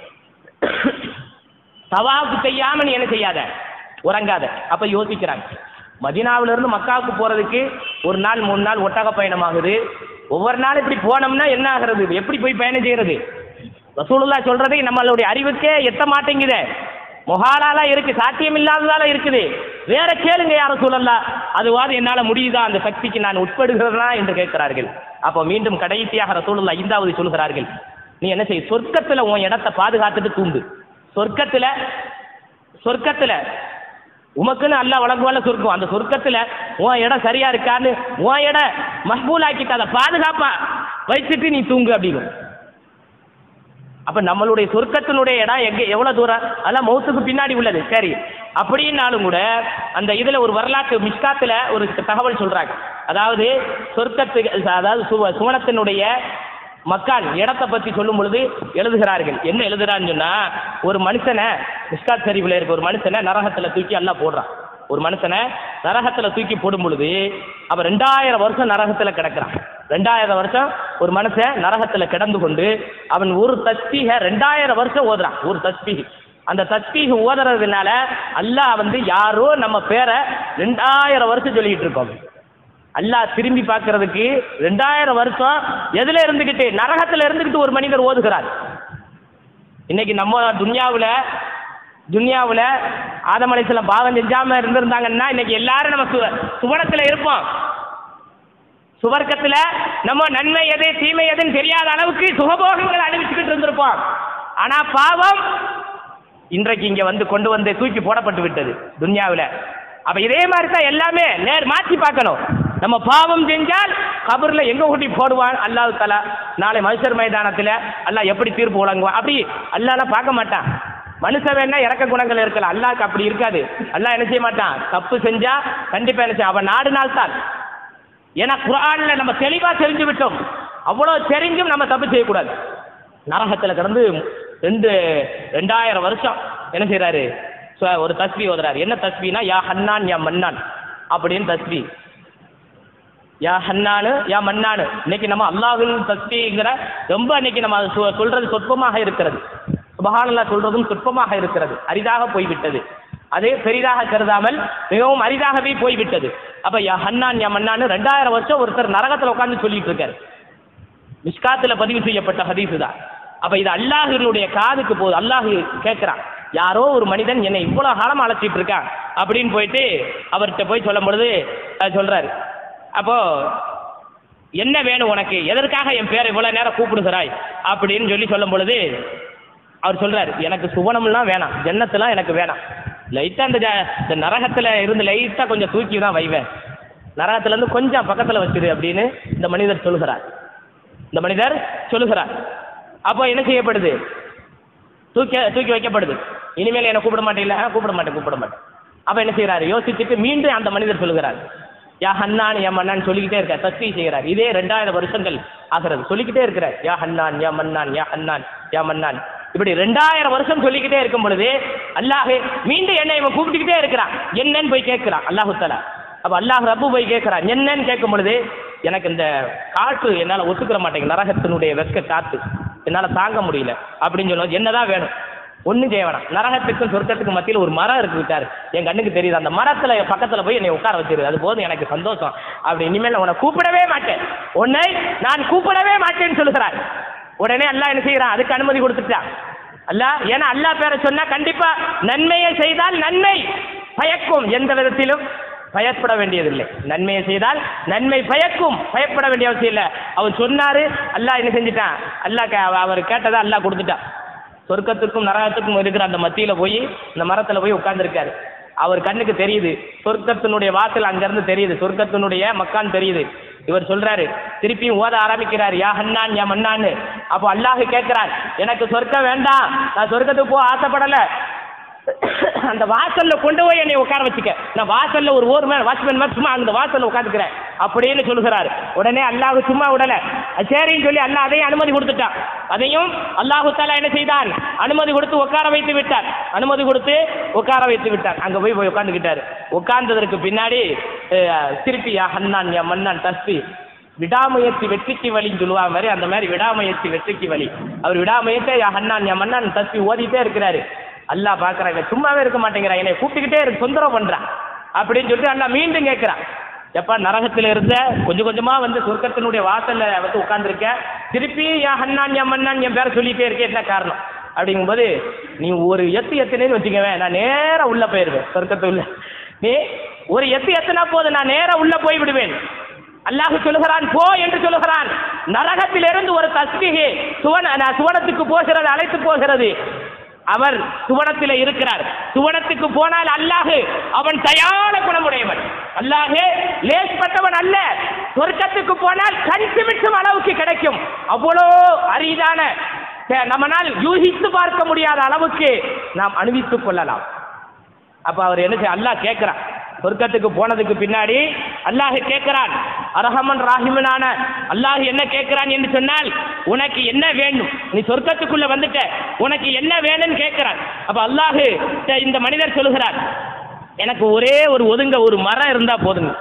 தவாவுக்கு செய்யாம நீ என்ன செய்யாத உறங்காத அப்ப யோசிக்கிறாங்க மதீனாவுல இருந்து மக்காவுக்கு போறதுக்கு ஒரு நாள் மூணு நாள் ஒட்டக பயணம் ஆகுது ஒவ்வொரு நாள் இப்படி போனோம்னா என்ன ஆகுறது எப்படி போய் பயணம் செய்யறது ரசூலுல்லா சொல்றதை நம்மளுடைய அறிவுக்கே எட்ட மாட்டேங்குதே முகாலாலாம் இருக்கு சாத்தியம் இல்லாததால இருக்குது வேற கேளுங்க யார சூழல்லா அதுவாது என்னால முடியுதா அந்த சக்திக்கு நான் உட்படுகிறதா என்று கேட்கிறார்கள் அப்போ மீண்டும் கடைசியாக ரசூலுல்லா ஐந்தாவது சொல்கிறார்கள் நீ என்ன செய் சொர்க்கத்துல உன் இடத்தை பாதுகாத்துட்டு தூங்கு சொர்க்கத்துல சொர்க்கத்துல உமக்குன்னு அல்லா வழங்குவால சொர்க்கம் அந்த சொர்க்கத்துல உன் இடம் சரியா இருக்கான்னு உன் இடம் மஹ்பூல் ஆக்கிட்டு அதை பாதுகாப்பா வச்சுட்டு நீ தூங்கு அப்படின்னு அப்ப நம்மளுடைய சொர்க்கத்தினுடைய இடம் எங்க எவ்வளவு தூரம் அதெல்லாம் மௌத்துக்கு பின்னாடி உள்ளது சரி அப்படின்னாலும் கூட அந்த இதுல ஒரு வரலாற்று மிஸ்காத்துல ஒரு தகவல் சொல்றாங்க அதாவது சொர்க்கத்துக்கு அதாவது சுவ சுவனத்தினுடைய மக்கான் இடத்தை பத்தி சொல்லும் பொழுது எழுதுகிறார்கள் என்ன எழுதுறான்னு சொன்னா ஒரு மனுஷனை மிஸ்காத் சரிவில் இருக்க ஒரு மனுஷனை நரகத்துல தூக்கி எல்லாம் போடுறான் ஒரு மனுஷனை நரகத்துல தூக்கி போடும் பொழுது அவன் ரெண்டாயிரம் வருஷம் நரகத்துல கிடக்குறான் ரெண்டாயிரம் வருஷம் ஒரு மனுஷன் நரகத்துல கிடந்து கொண்டு அவன் ஒரு தஸ்பீக ரெண்டாயிரம் வருஷம் ஓதுறான் ஒரு தஸ்பீக அந்த தஸ்பீக ஓதுறதுனால அல்லாஹ் வந்து யாரோ நம்ம பேரை ரெண்டாயிரம் வருஷம் சொல்லிட்டு இருக்கோம் அல்லாஹ் திரும்பி பார்க்கறதுக்கு ரெண்டாயிரம் வருஷம் எதுல இருந்துகிட்டு நரகத்துல இருந்துகிட்டு ஒரு மனிதர் ஓதுகிறார் இன்னைக்கு நம்ம துன்யாவுல துன்யாவுல ஆதம் அலைஹிஸ்ஸலாம் பாவம் செஞ்சாம இருந்திருந்தாங்கன்னா இன்னைக்கு எல்லாரும் நம்ம சு சுவனத்துல இருப்போம் சுவர்க்கத்துல நம்ம நன்மை எது தீமை எதுன்னு தெரியாத அளவுக்கு சுகபோகங்களை அனுபவிச்சுக்கிட்டு இருந்திருப்போம் ஆனா பாவம் இன்றைக்கு இங்க வந்து கொண்டு வந்து தூக்கி போடப்பட்டு விட்டது துன்யாவுல அப்ப இதே மாதிரி தான் எல்லாமே நேர் மாற்றி பார்க்கணும் நம்ம பாவம் செஞ்சால் கபர்ல எங்க ஊட்டி போடுவான் அல்லாஹ் தலா நாளை மனுஷர் மைதானத்துல அல்லாஹ் எப்படி தீர்ப்பு வழங்குவான் அப்படி அல்லாஹ் பார்க்க மாட்டான் மனுஷன் வேணா இறக்க குணங்கள் இருக்கலாம் அல்லாஹ்க்கு அப்படி இருக்காது அல்லாஹ் என்ன செய்ய மாட்டான் தப்பு செஞ்சா கண்டிப்பா என்ன செய்ய அவன் நாடு நாள் தான் ஏன்னா குர்ஆன்ல நம்ம தெளிவா தெரிஞ்சு விட்டோம் அவ்வளவு தெரிஞ்சும் நம்ம தப்பு செய்யக்கூடாது நரகத்துல கிடந்து ரெண்டு ரெண்டாயிரம் வருஷம் என்ன செய்றாரு சு- ஒரு தஸ்பி ஓதுறாரு என்ன தஸ்பினா யா ஹன்னான் யா மன்னான் அப்படின்னு தஸ்பி யா ஹன்னானு யா மன்னானு இன்னைக்கு நம்ம அல்லாஹ்வின் தஸ்பிங்கிற ரொம்ப இன்னைக்கு நம்ம அது சொ- சொல்றது சொற்பமாக இருக்கிறது சுபஹானல்லாஹ் சொல்றதும் சொற்பமாக இருக்கிறது அரிதாக போய்விட்டது அது பெரிதாக கருதாமல் மிகவும் அரிதாகவே போய்விட்டது அப்ப யா ஹன்னான் யா மன்னான்னு ரெண்டாயிரம் வருஷம் ஒருத்தர் நரகத்துல உட்கார்ந்து சொல்லிட்டு இருக்காரு மிஸ்காத்துல பதிவு செய்யப்பட்ட ஹதீஸ் தான் அப்ப இது அல்லாஹினுடைய காதுக்கு போகுது அல்லாஹ் கேட்கிறான் யாரோ ஒரு மனிதன் என்னை இவ்வளவு காலம் அழைச்சிட்டு இருக்கான் அப்படின்னு போயிட்டு அவர்கிட்ட போய் சொல்லும் பொழுது அஹ், சொல்றாரு அப்போ என்ன வேணும் உனக்கு எதற்காக என் பேரை இவ்வளவு நேரம் கூப்பிடுகிறாய் அப்படின்னு சொல்லி சொல்லும் பொழுது அவர் சொல்றாரு எனக்கு சுவனம்லாம் வேணாம் ஜன்னத்துலாம் எனக்கு வேணாம் லைட்டா இந்த ஜ- இந்த நரகத்துல இருந்து லைட்டா கொஞ்சம் தூக்கி தான் வைவேன் நரகத்துல இருந்து கொஞ்சம் பக்கத்துல வச்சிரு அப்படின்னு இந்த மனிதர் சொல்கிறார் இந்த மனிதர் சொல்லுகிறார் அப்போ என்ன செய்யப்படுது தூக்கி தூக்கி வைக்கப்படுது இனிமேல் என்ன கூப்பிட மாட்டேங்களா ஆ, கூப்பிட மாட்டேன் கூப்பிட மாட்டேன் அப்ப என்ன செய்யறாரு யோசிச்சுட்டு மீண்டும் அந்த மனிதர் சொல்லுகிறார் யா ஹன்னான் யா மன்னான் சொல்லிக்கிட்டே இருக்கார் தஸ்பீ செய்கிறார் இதே ரெண்டாயிரம் வருஷங்கள் ஆகிறது சொல்லிக்கிட்டே இருக்கிறார் யா ஹன்னான் யா மன்னான் யா ஹன்னான் யா மன்னான் இப்படி ரெண்டாயிரம் வருஷம் சொல்லிக்கிட்டே இருக்கும் பொழுது அல்லாஹ் மீண்டும் என்னை இவன் கூப்பிட்டுக்கிட்டே இருக்கிறான் என்னன்னு போய் கேட்கிறான் அல்லாஹு தஆலா அப்ப அல்லாஹ் ரப்பு போய் கேட்கிறான் என்னன்னு கேட்கும் பொழுது எனக்கு இந்த காற்று என்னால ஒத்துக்கிற மாட்டேங்குது நரகத்தினுடைய வெக்க காத்து என்னால தாங்க முடியல அப்படின்னு சொல்லுவோம் என்னதான் வேணும் ஒண்ணும் செய்ய வேணாம் நரகத்துக்கும் சொர்க்கத்துக்கும் மத்தியில் ஒரு மரம் இருக்கு விட்டாரு என் கண்ணுக்கு தெரியுது அந்த மரத்துல பக்கத்துல போய் என்னை உட்கார வச்சிரு அது போதும் எனக்கு சந்தோஷம் அப்படி இனிமேல் நான் உன்னை கூப்பிடவே மாட்டேன் உன்னை நான் கூப்பிடவே மாட்டேன்னு சொல்லுகிறார் உடனே அல்லாஹ் என்ன செய்யறான் அதுக்கு அனுமதி கொடுத்துட்டான் அல்லாஹ் ஏன்னா அல்லாஹ் பேரை சொன்னா கண்டிப்பா நன்மையை செய்தால் நன்மை பயக்கும் எந்த விதத்திலும் பயப்பட வேண்டியதில்லை நன்மையை செய்தால் நன்மை பயக்கும் பயப்பட வேண்டிய அவசியம் இல்லை அவர் சொன்னாரு அல்லாஹ் என்ன செஞ்சிட்டான் அல்லாஹ் கே- அவர் கேட்டதை அல்லாஹ் கொடுத்துட்டான் சொர்க்கத்துக்கும் நரகத்துக்கும் இருக்கிற அந்த மத்தியில போய் இந்த மரத்துல போய் உட்கார்ந்துருக்காரு அவர் கண்ணுக்கு தெரியுது சொர்க்கத்தினுடைய வாசல் அங்கிருந்து தெரியுது சொர்க்கத்தினுடைய மக்கான் தெரியுது இவர் சொல்றாரு திருப்பியும் ஓத ஆரம்பிக்கிறார் யா ஹன்னான் யா மன்னான்னு அப்போ அல்லாஹ் கேட்கிறார் எனக்கு சொர்க்கம் வேண்டாம் நான் சொர்க்கத்துக்கு போக ஆசைப்படல அந்த வாசல்ல கொண்டு போய் என்னை உட்கார வச்சுக்க நான் வாசல்ல ஒரு ஓர் மேல் வாட்ச்மேன் மாதிரி சும்மா அந்த வாசல்ல உட்காந்துக்கிறேன் அப்படின்னு சொல்லுகிறார் உடனே அல்லாஹ் சும்மா விடல அது சரின்னு சொல்லி அல்லாஹ் அதையும் அனுமதி கொடுத்துட்டான் அதையும் அல்லாஹு தாலா என்ன செய்தான் அனுமதி கொடுத்து உட்கார வைத்து விட்டார் அனுமதி கொடுத்து உட்கார வைத்து விட்டார் அங்க போய் போய் உட்காந்துக்கிட்டாரு உட்கார்ந்ததற்கு பின்னாடி அஹ், திருப்பி யா ஹன்னான் யா மன்னான் தஸ்பி விடாமுயற்சி வெற்றிக்கு வழின்னு சொல்லுவா மாதிரி அந்த மாதிரி விடாமுயற்சி வெற்றிக்கு வழி அவர் விடாமுயற்சி யா ஹன்னான் யா மன்னான் தஸ்பி ஓதிட்டே இருக்கிறாரு அல்லாஹ் பார்க்கறான் இவன் சும்மாவே இருக்க மாட்டேங்கிறான் என்னை கூப்பிட்டுக்கிட்டே இருக்கு தொந்தரவு பண்றான் அப்படின்னு சொல்லிட்டு அல்லாஹ் மீண்டும் கேட்கிறான் எப்பா நரகத்துல இருந்த கொஞ்சம் கொஞ்சமா வந்து சொர்க்கத்தினுடைய வாசல்ல வந்து உட்கார்ந்துருக்க திருப்பி யா ஹன்னான் யா மன்னான் என் பேரை சொல்லிட்டே இருக்கே என்ன காரணம் அப்படிங்கும்போது நீ ஒரு எத்து எத்தனைன்னு வச்சுக்கவேன் நான் நேரா உள்ள போயிருவேன் சொர்க்கத்து உள்ள நீ ஒரு எத்து எத்தனா போதும் நான் நேரா உள்ள போய் விடுவேன் அல்லாஹ் சொல்லுகிறான் போ என்று சொல்லுகிறான் நரகத்திலிருந்து ஒரு தஸ்பிகை சுவன நான் சுவனத்துக்கு போகிறது அழைத்து போகிறது அவர் சுவனத்தில் இருக்கிறார் சுவனத்துக்கு போனால் அல்லாஹ் அவன் தயார குணமுடையவன் அல்லாஹ் லேஸ்பட்டவன் அல்ல சொர்க்கத்துக்கு போனால் கண் சிமிட்டும் அளவுக்கு கிடைக்கும் அவ்வளோ அரிதான அஹ், நம்மனால் யூகித்து பார்க்க முடியாத அளவுக்கு நாம் அனுபவித்துக் கொள்ளலாம் அப்ப அவர் என்ன செய்ய அல்லாஹ் கேட்கிறான் சொர்க்கத்துக்கு போனதுக்கு பின்னாடி அல்லாஹ் கேட்கிறான் அரஹமன் ராஹிமனான அல்லாஹ் என்ன கேட்கிறான் என்று சொன்னால் உனக்கு என்ன வேண்டும் நீ சொர்க்கத்துக்குள்ள வந்துட்ட உனக்கு என்ன வேணும்னு கேட்கிறான் அப்ப அல்லாஹ் இந்த மனிதர் சொல்லுகிறார் எனக்கு ஒரே ஒரு ஒதுங்க ஒரு மரம் இருந்தா போதுங்க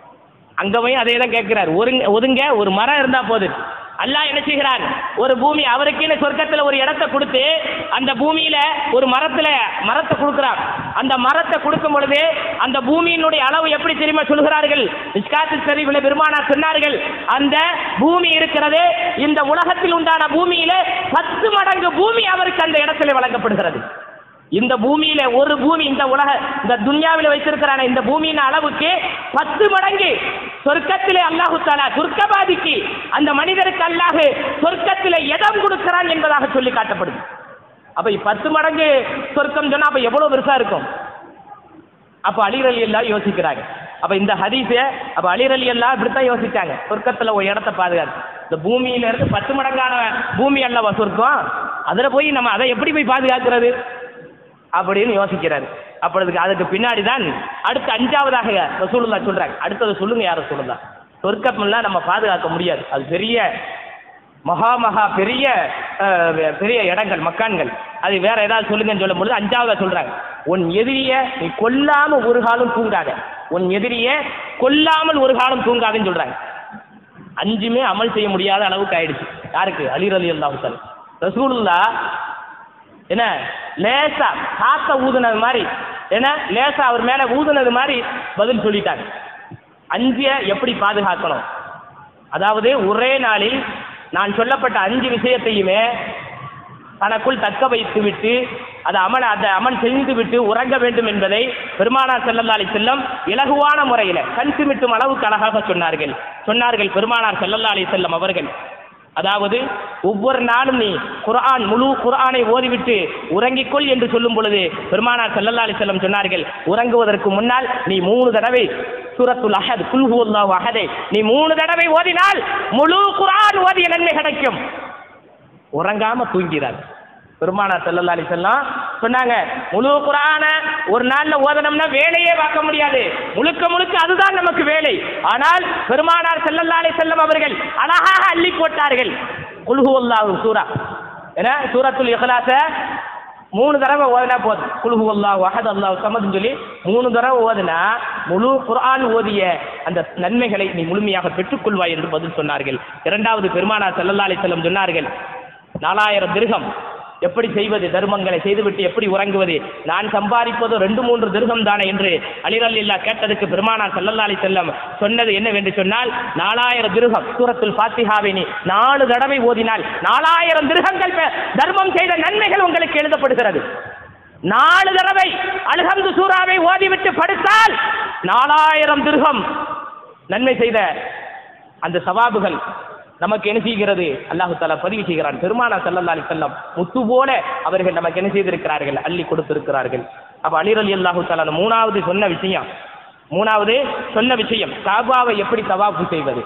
அங்க போய் அதே தான் கேட்கிறார் ஒருங்க ஒதுங்க ஒரு மரம் இருந்தா போதும் அல்லாஹ் என்ன செய்கிறான் ஒரு பூமி அவருக்குன்னு சொர்க்கத்துல ஒரு இடத்தை கொடுத்து அந்த பூமியில ஒரு மரத்துல மரத்தை கொடுக்குறான் அந்த மரத்தை கொடுக்கும் பொழுது அந்த பூமியினுடைய அளவு எப்படி தெரியுமா சொல்கிறார்கள் இஸ்காத்து சரிவுல பெருமானா சொன்னார்கள் அந்த பூமி இருக்கிறது இந்த உலகத்தில் உண்டான பூமியில பத்து மடங்கு பூமி அவருக்கு அந்த இடத்துல வழங்கப்படுகிறது இந்த பூமியில ஒரு பூமி இந்த உலக இந்த துன்யாவில வைத்திருக்கிறான இந்த பூமியின் அளவுக்கு பத்து மடங்கு சொர்க்கத்திலே அல்லாஹு தாலா சொர்க்கவாதிக்கு அந்த மனிதருக்கு அல்லாஹ் சொர்க்கத்திலே இடம் கொடுக்கிறான் என்பதாக சொல்லி காட்டப்படுது அப்ப இ- பத்து மடங்கு சொர்க்கம் சொன்னா அப்ப எவ்வளவு பெருசா இருக்கும் அப்ப அலிரலி எல்லாம் யோசிக்கிறாங்க அப்ப இந்த ஹதீஸ அப்ப அலிரலி எல்லாம் இப்படித்தான் யோசிச்சாங்க சொர்க்கத்துல ஒரு இடத்த பாதுகாத்து இந்த பூமியில இருந்து பத்து மடங்கான பூமி அல்லவா சொர்க்கம் அதுல போய் நம்ம அதை எப்படி போய் பாதுகாக்கிறது அப்படின்னு யோசிக்கிறாரு அப்பொழுதுக்கு அதுக்கு பின்னாடி தான் அடுத்து அஞ்சாவதாக ரசூலுல்லா சொல்றாங்க அடுத்தது சொல்லுங்க யார சொல்லுங்க சொர்க்கம்லாம் நம்ம பாதுகாக்க முடியாது அது பெரிய மகா மகா பெரிய அஹ், பெரிய இடங்கள் மக்கான்கள் அது வேற ஏதாவது சொல்லுங்கன்னு சொல்லும்போது அஞ்சாவதா சொல்றாங்க உன் எதிரிய நீ கொல்லாம ஒரு காலம் தூங்காத உன் எதிரிய கொல்லாமல் ஒரு காலம் தூங்காதுன்னு சொல்றாங்க அஞ்சுமே அமல் செய்ய முடியாத அளவுக்கு ஆயிடுச்சு யாருக்கு அலி அலி அல்லாஹ் ரசூலுல்லா என்ன லேசா காத்த ஊதுனது மாதிரி என்ன லேசா அவர் மேல ஊதுனது மாதிரி பதில் சொல்லிட்டாங்க அஞ்சிய எப்படி பாதுகாக்கணும் அதாவது ஒரே நாளில் நான் சொல்லப்பட்ட அஞ்சு விஷயத்தையுமே தனக்குள் தக்க வைத்து விட்டு அது அமல் அந்த அமல் செய்து விட்டு உறங்க வேண்டும் என்பதை பெருமானார் ஸல்லல்லாஹு அலைஹி செல்லம் இலகுவான முறையில் கண் சிமிட்டும் அளவுக்கு அழகாக சொன்னார்கள் சொன்னார்கள் பெருமானார் ஸல்லல்லாஹு அலைஹி செல்லம் அவர்கள் அதாவது ஒவ்வொரு நாளும் நீ குர்ஆன் முழு குர்ஆனை ஓதிவிட்டு உறங்கிக்கொள் என்று சொல்லும் பொழுது பெருமானார் ஸல்லல்லாஹு அலைஹி வஸல்லம் சொன்னார்கள் உறங்குவதற்கு முன்னால் நீ மூணு தடவை சூரத்துல் அஹத் குல் ஹுவல்லாஹு அஹதே நீ மூணு தடவை ஓதினால் முழு குர்ஆன் ஓதிய நன்மை கிடைக்கும் உறங்காம தூங்கிறார் பெருமானார் ஸல்லல்லாஹு அலைஹி வஸல்லம் சொன்னாங்க முழு குர்ஆன ஒரு நாள்ல ஓதனம்னா வேலையே பார்க்க முடியாது முழுக்க முழுக்க அதுதான் நமக்கு வேலை ஆனால் பெருமானார் ஸல்லல்லாஹு அலைஹி வஸல்லம் அவர்கள் அழகாக அள்ளி போட்டார்கள் குல் ஹுவல்லாஹு சூரா ஏன்னா சூரத்துல் இஹ்லாஸ மூணு தடவை ஓதினா போதும் குல்ஹு அல்லாஹ் வஹத் அல்லாஹ் சமதுன்னு சொல்லி மூணு தடவை ஓதினா முழு குர்ஆன் ஓதிய அந்த நன்மைகளை நீ முழுமையாக பெற்றுக்கொள்வாய் என்று பதில் சொன்னார்கள் இரண்டாவது பெருமானார் ஸல்லல்லாஹு அலைஹி வஸல்லம் சொன்னார்கள் நாலாயிரம் திருகம் எப்படி செய்வது தர்மங்களை செய்துவிட்டு எப்படி உறங்குவது நான் சம்பாதிப்பதோ ரெண்டு மூன்று திருகம் தானே என்று அலிரல் இல்லா கேட்டதுக்கு பெருமானார் ஸல்லல்லாஹு அலைஹி வஸல்லம் சொன்னது என்னவென்று சொன்னால் நாலாயிரம் திருகம் சூரத்துல் ஃபாத்திஹாவை நீ நாலு தடவை ஓதினால் நாலாயிரம் திருகங்கள் பெ- தர்மம் செய்த நன்மைகள் உங்களுக்கு எழுதப்படுகிறது நாலு தடவை அல்ஹம்து சூராவை ஓதிவிட்டு படுத்தால் நாலாயிரம் திருகம் நன்மை செய்த அந்த சவாபுகள் நமக்கு என்ன செய்கிறது அல்லாஹு தாலா பதிவு செய்கிறான் பெருமானா ஸல்லல்லாஹு அலைஹி வஸல்லம் முத்து போல அவர்கள் நமக்கு என்ன செய்திருக்கிறார்கள் அள்ளி கொடுத்திருக்கிறார்கள் அப்ப அலி ரலி அல்லாஹு தாலா மூணாவது சொன்ன விஷயம் மூணாவது சொன்ன விஷயம் காபாவை எப்படி தவாஃபு செய்வது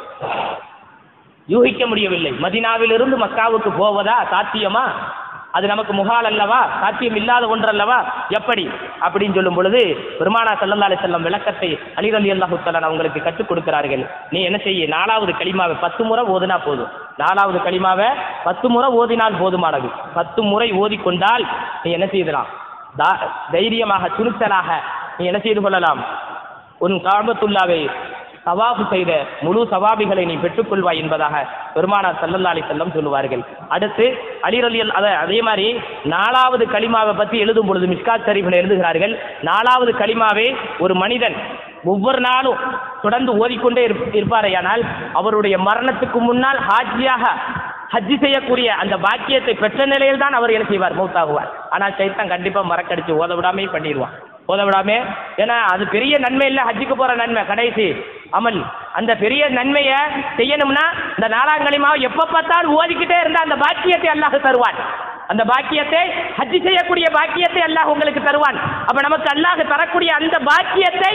யூகிக்க முடியவில்லை மதினாவிலிருந்து மக்காவுக்கு போவதா சாத்தியமா அது நமக்கு முகால் அல்லவா சாத்தியம் இல்லாத ஒன்றல்லவா எப்படி அப்படின்னு சொல்லும் பொழுது பெருமானா ஸல்லல்லாஹு அலைஹி வஸல்லம் விளக்கத்தை அலி ரலி அல்லாஹு தஆலா அவங்களுக்கு கற்றுக் கொடுக்கிறார்கள் நீ என்ன செய்ய நாலாவது கலிமாவை பத்து முறை ஓதினா போதும் நாலாவது கலிமாவை பத்து முறை ஓதினால் போதுமானது பத்து முறை ஓதிக்கொண்டால் நீ என்ன செய்யலாம் தா- தைரியமாக துணிச்சலாக நீ என்ன செய்து கொள்ளலாம் உன் காபத்துல்லாவை சவாபு செய்த முழு சவாபிகளை நீ பெற்றுக்கொள்வாய் என்பதாக பெருமானார் ஸல்லல்லாஹு அலைஹி வஸல்லம் சொல்லுவார்கள் அடுத்து அலி ரலியல் அத அதே மாதிரி நாலாவது கலிமாவை பற்றி எழுதும் பொழுது மிஸ்காத் ஷரீஃபில் எழுதுகிறார்கள் நாலாவது கலிமாவை ஒரு மனிதன் ஒவ்வொரு நாளும் தொடர்ந்து ஓதிக்கொண்டே இருப்- இருப்பாரேயானால் அவருடைய மரணத்துக்கு முன்னால் ஹாஜியாக ஹஜ்ஜி செய்யக்கூடிய அந்த பாக்கியத்தை பெற்ற நிலையில் தான் அவர் என்ன செய்வார் மௌத்தாகுவார் ஆனால் சைத்தான் கண்டிப்பா மறக்கடிச்சு ஓத விடாமே பண்ணிடுவான் ஓத விடாமே ஏன்னா அது பெரிய நன்மை இல்லை ஹஜ்ஜுக்கு போற நன்மை கடைசி அமல் அந்த பெரிய நன்மையை செய்யணும்னா இந்த நாலாங்களிமாவை எப்ப பார்த்தாலும் ஓதிக்கிட்டே இருந்தா அந்த பாக்கியத்தை அல்லாஹ் தருவான் அந்த பாக்கியத்தை ஹஜ்ஜி செய்யக்கூடிய பாக்கியத்தை அல்லாஹ் உங்களுக்கு தருவான் அப்ப நமக்கு அல்லாஹ் தரக்கூடிய அந்த பாக்கியத்தை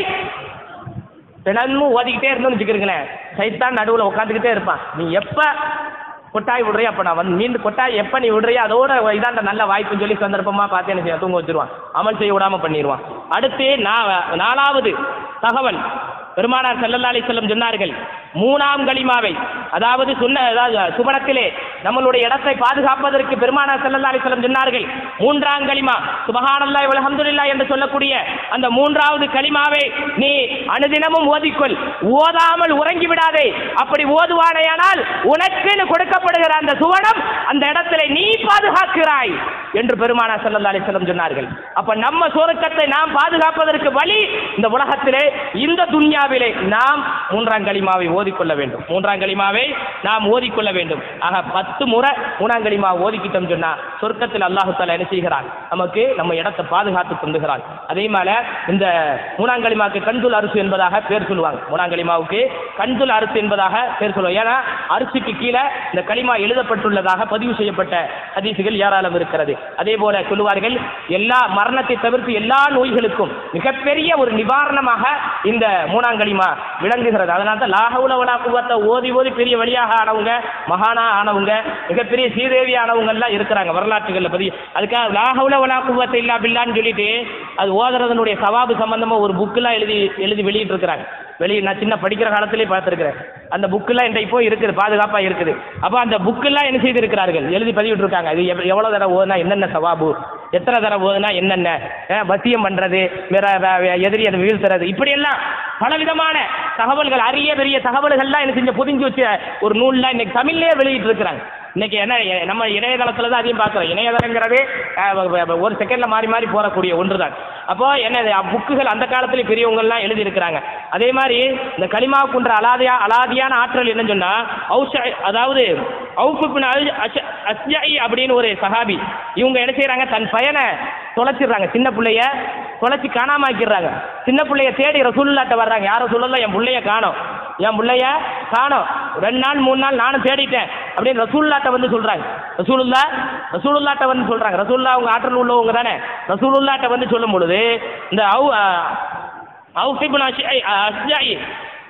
தினமும் ஓதிக்கிட்டே இருந்தோம்னு வச்சுக்கிறீங்களேன் சைத்தான் நடுவில் உட்காந்துக்கிட்டே இருப்பான் நீ எப்போ கொட்டாய் விடுறியா அப்போ நான் வந்து மீண்டும் கொட்டாய் எப்போ நீ விடுறியா அதோட இதாண்ட நல்ல வாய்ப்புன்னு சொல்லி சந்தர்ப்பமாக பார்த்து என்ன செய்ய தூங்க வச்சிருவான் அமல் செய்ய விடாமல் பண்ணிடுவான் அடுத்து நா- நாலாவது தகவல் பெருமானார் ஸல்லல்லாஹு அலைஹி வஸல்லம் சொன்னார்கள் மூணாம் கலிமாவை அதாவது சொன்ன அதாவது சுபனத்திலே நம்மளுடைய இடத்தை பாதுகாப்பதற்கு பெருமானார் ஸல்லல்லாஹு அலைஹி வஸல்லம் சொன்னார்கள் மூன்றாம் கலிமா சுபஹானல்லாஹி வல்ஹம்துலில்லாஹ் என்று சொல்லக்கூடிய அந்த மூன்றாவது கலிமாவை நீ அனுதினமும் ஓதிக்கொள் ஓதாமல் உறங்கி விடாதே அப்படி ஓதுவானேயானால் உனக்குன்னு கொடுக்கப்படுகிற அந்த சுவனம் அந்த இடத்திலே நீ பாதுகாக்கிறாய் என்று பெருமானார் ஸல்லல்லாஹு அலைஹி வஸல்லம் சொன்னார்கள் அப்ப நம்ம சுவர்க்கத்தை நாம் பாதுகாப்பதற்கு வழி இந்த உலகத்திலே இந்த துன்யாவிலே நாம் மூன்றாம் கலிமாவை ஓதிக்கொள்ள வேண்டும் மூன்றாம் கலிமாவை நாம் ஓதிக்கொள்ள வேண்டும் ஆக பத்து முறை மூணாம் கலிமா ஓதிக்கிட்டோம் சொன்னா சொர்க்கத்தில் அல்லாஹு தாலா என்ன செய்கிறான் நமக்கு நம்ம இடத்தை பாதுகாத்து தந்துகிறான் அதே மாதிரி இந்த மூணாம் கலிமாவுக்கு கண்துல் அரிசி என்பதாக பேர் சொல்லுவாங்க மூணாம் கலிமாவுக்கு கண்துல் அரிசி என்பதாக பேர் சொல்லுவாங்க ஏன்னா அரிசிக்கு கீழே இந்த கலிமா எழுதப்பட்டுள்ளதாக பதிவு செய்யப்பட்ட ஹதீசுகள் ஏராளம் இருக்கிறது அதே போல சொல்லுவார்கள் எல்லா மரணத்தை தவிர்த்து எல்லா நோய்களுக்கும் மிகப்பெரிய ஒரு நிவாரணமாக இந்த மூணாம் கலிமா விளங்குகிறது அதனால தான் லாஹவுல வலா குவத்தை ஓதி ஓதி பெரிய வழியாக ஆனவங்க மகானா ஆனவங்க மிகப்பெரிய சீதேவி ஆனவங்க எல்லாம் இருக்கிறாங்க வரலாற்றுகளில் பதிவு அதுக்காக லாஹவுல வலா குவத்தை இல்லா பில்லான்னு சொல்லிட்டு அது ஓதுறதனுடைய சவாபு சம்பந்தமா ஒரு புக்கெல்லாம் எழுதி எழுதி வெளியிட்டு இருக்கிறாங்க வெளியே நான் சின்ன படிக்கிற காலத்திலே பார்த்துருக்கிறேன் அந்த புக்கெல்லாம் என்கிட்ட இப்போ இருக்குது பாதுகாப்பாக இருக்குது அப்போ அந்த புக்கெல்லாம் என்ன செய்திருக்கிறார்கள் எழுதி பதிவிட்டு இருக்காங்க அது எவ் எவ்வளோ தடவை ஓதுனா என்னென்ன சவாபு எத்தனை தடவை ஓதுனா என்னென்ன அஹ், வசியம் பண்ணுறது வேற வே- வே- எதிரி அதை வீழ்த்துறது இப்படியெல்லாம் பலவிதமான தகவல்கள் அரிய பெரிய தகவல்கள்லாம் என்ன செஞ்ச பொதிஞ்சு வச்ச ஒரு நூல்லாம் இன்னைக்கு தமிழ்லேயே வெளியிட்டு இருக்கிறாங்க இன்னைக்கு என்ன எ- நம்ம இணையதளத்தில் தான் அதையும் பார்க்குறோம் இணையதளங்கிறது அஹ், வ- வ- ஒரு செகண்டில் மாறி மாறி போகக்கூடிய ஒன்று தான் அப்போ என்ன புக்குகள் அந்த காலத்துல பெரியவங்கள்லாம் எழுதியிருக்கிறாங்க அதே மாதிரி இந்த களிமாவுக்குன்ற அலாதியா அலாதியான ஆற்றல் என்னன்னு சொன்னா ஔஷ அதாவது அவுஃபுபின் அஸ்ஜாயி அப்படின்னு ஒரு சஹாபி இவங்க என்ன செய்றாங்க தன் பையனை தொலைச்சிடுறாங்க சின்ன பிள்ளைய தொலைச்சி காணாம ஆக்கிடுறாங்க சின்ன பிள்ளைய தேடி ரசூலுல்லாட்ட வர்றாங்க யாரும் சொல்லல என் பிள்ளைய காணோம் என் பிள்ளைய காணோம் ரெண்டு நாள் மூணு நாள் நானும் தேடிட்டேன் அப்படின்னு ரசூலுல்லாட்ட வந்து சொல்றாங்க ரசூலுல்லா ரசூலுல்லாட்ட வந்து சொல்றாங்க ரசூலுல்லா அவங்க ஆற்றல் உள்ளவங்க தானே ரசூலுல்லாட்ட வந்து சொல்லும் பொழுது இந்த அவு அவுஃபிபுன் அஷ்ஜாயி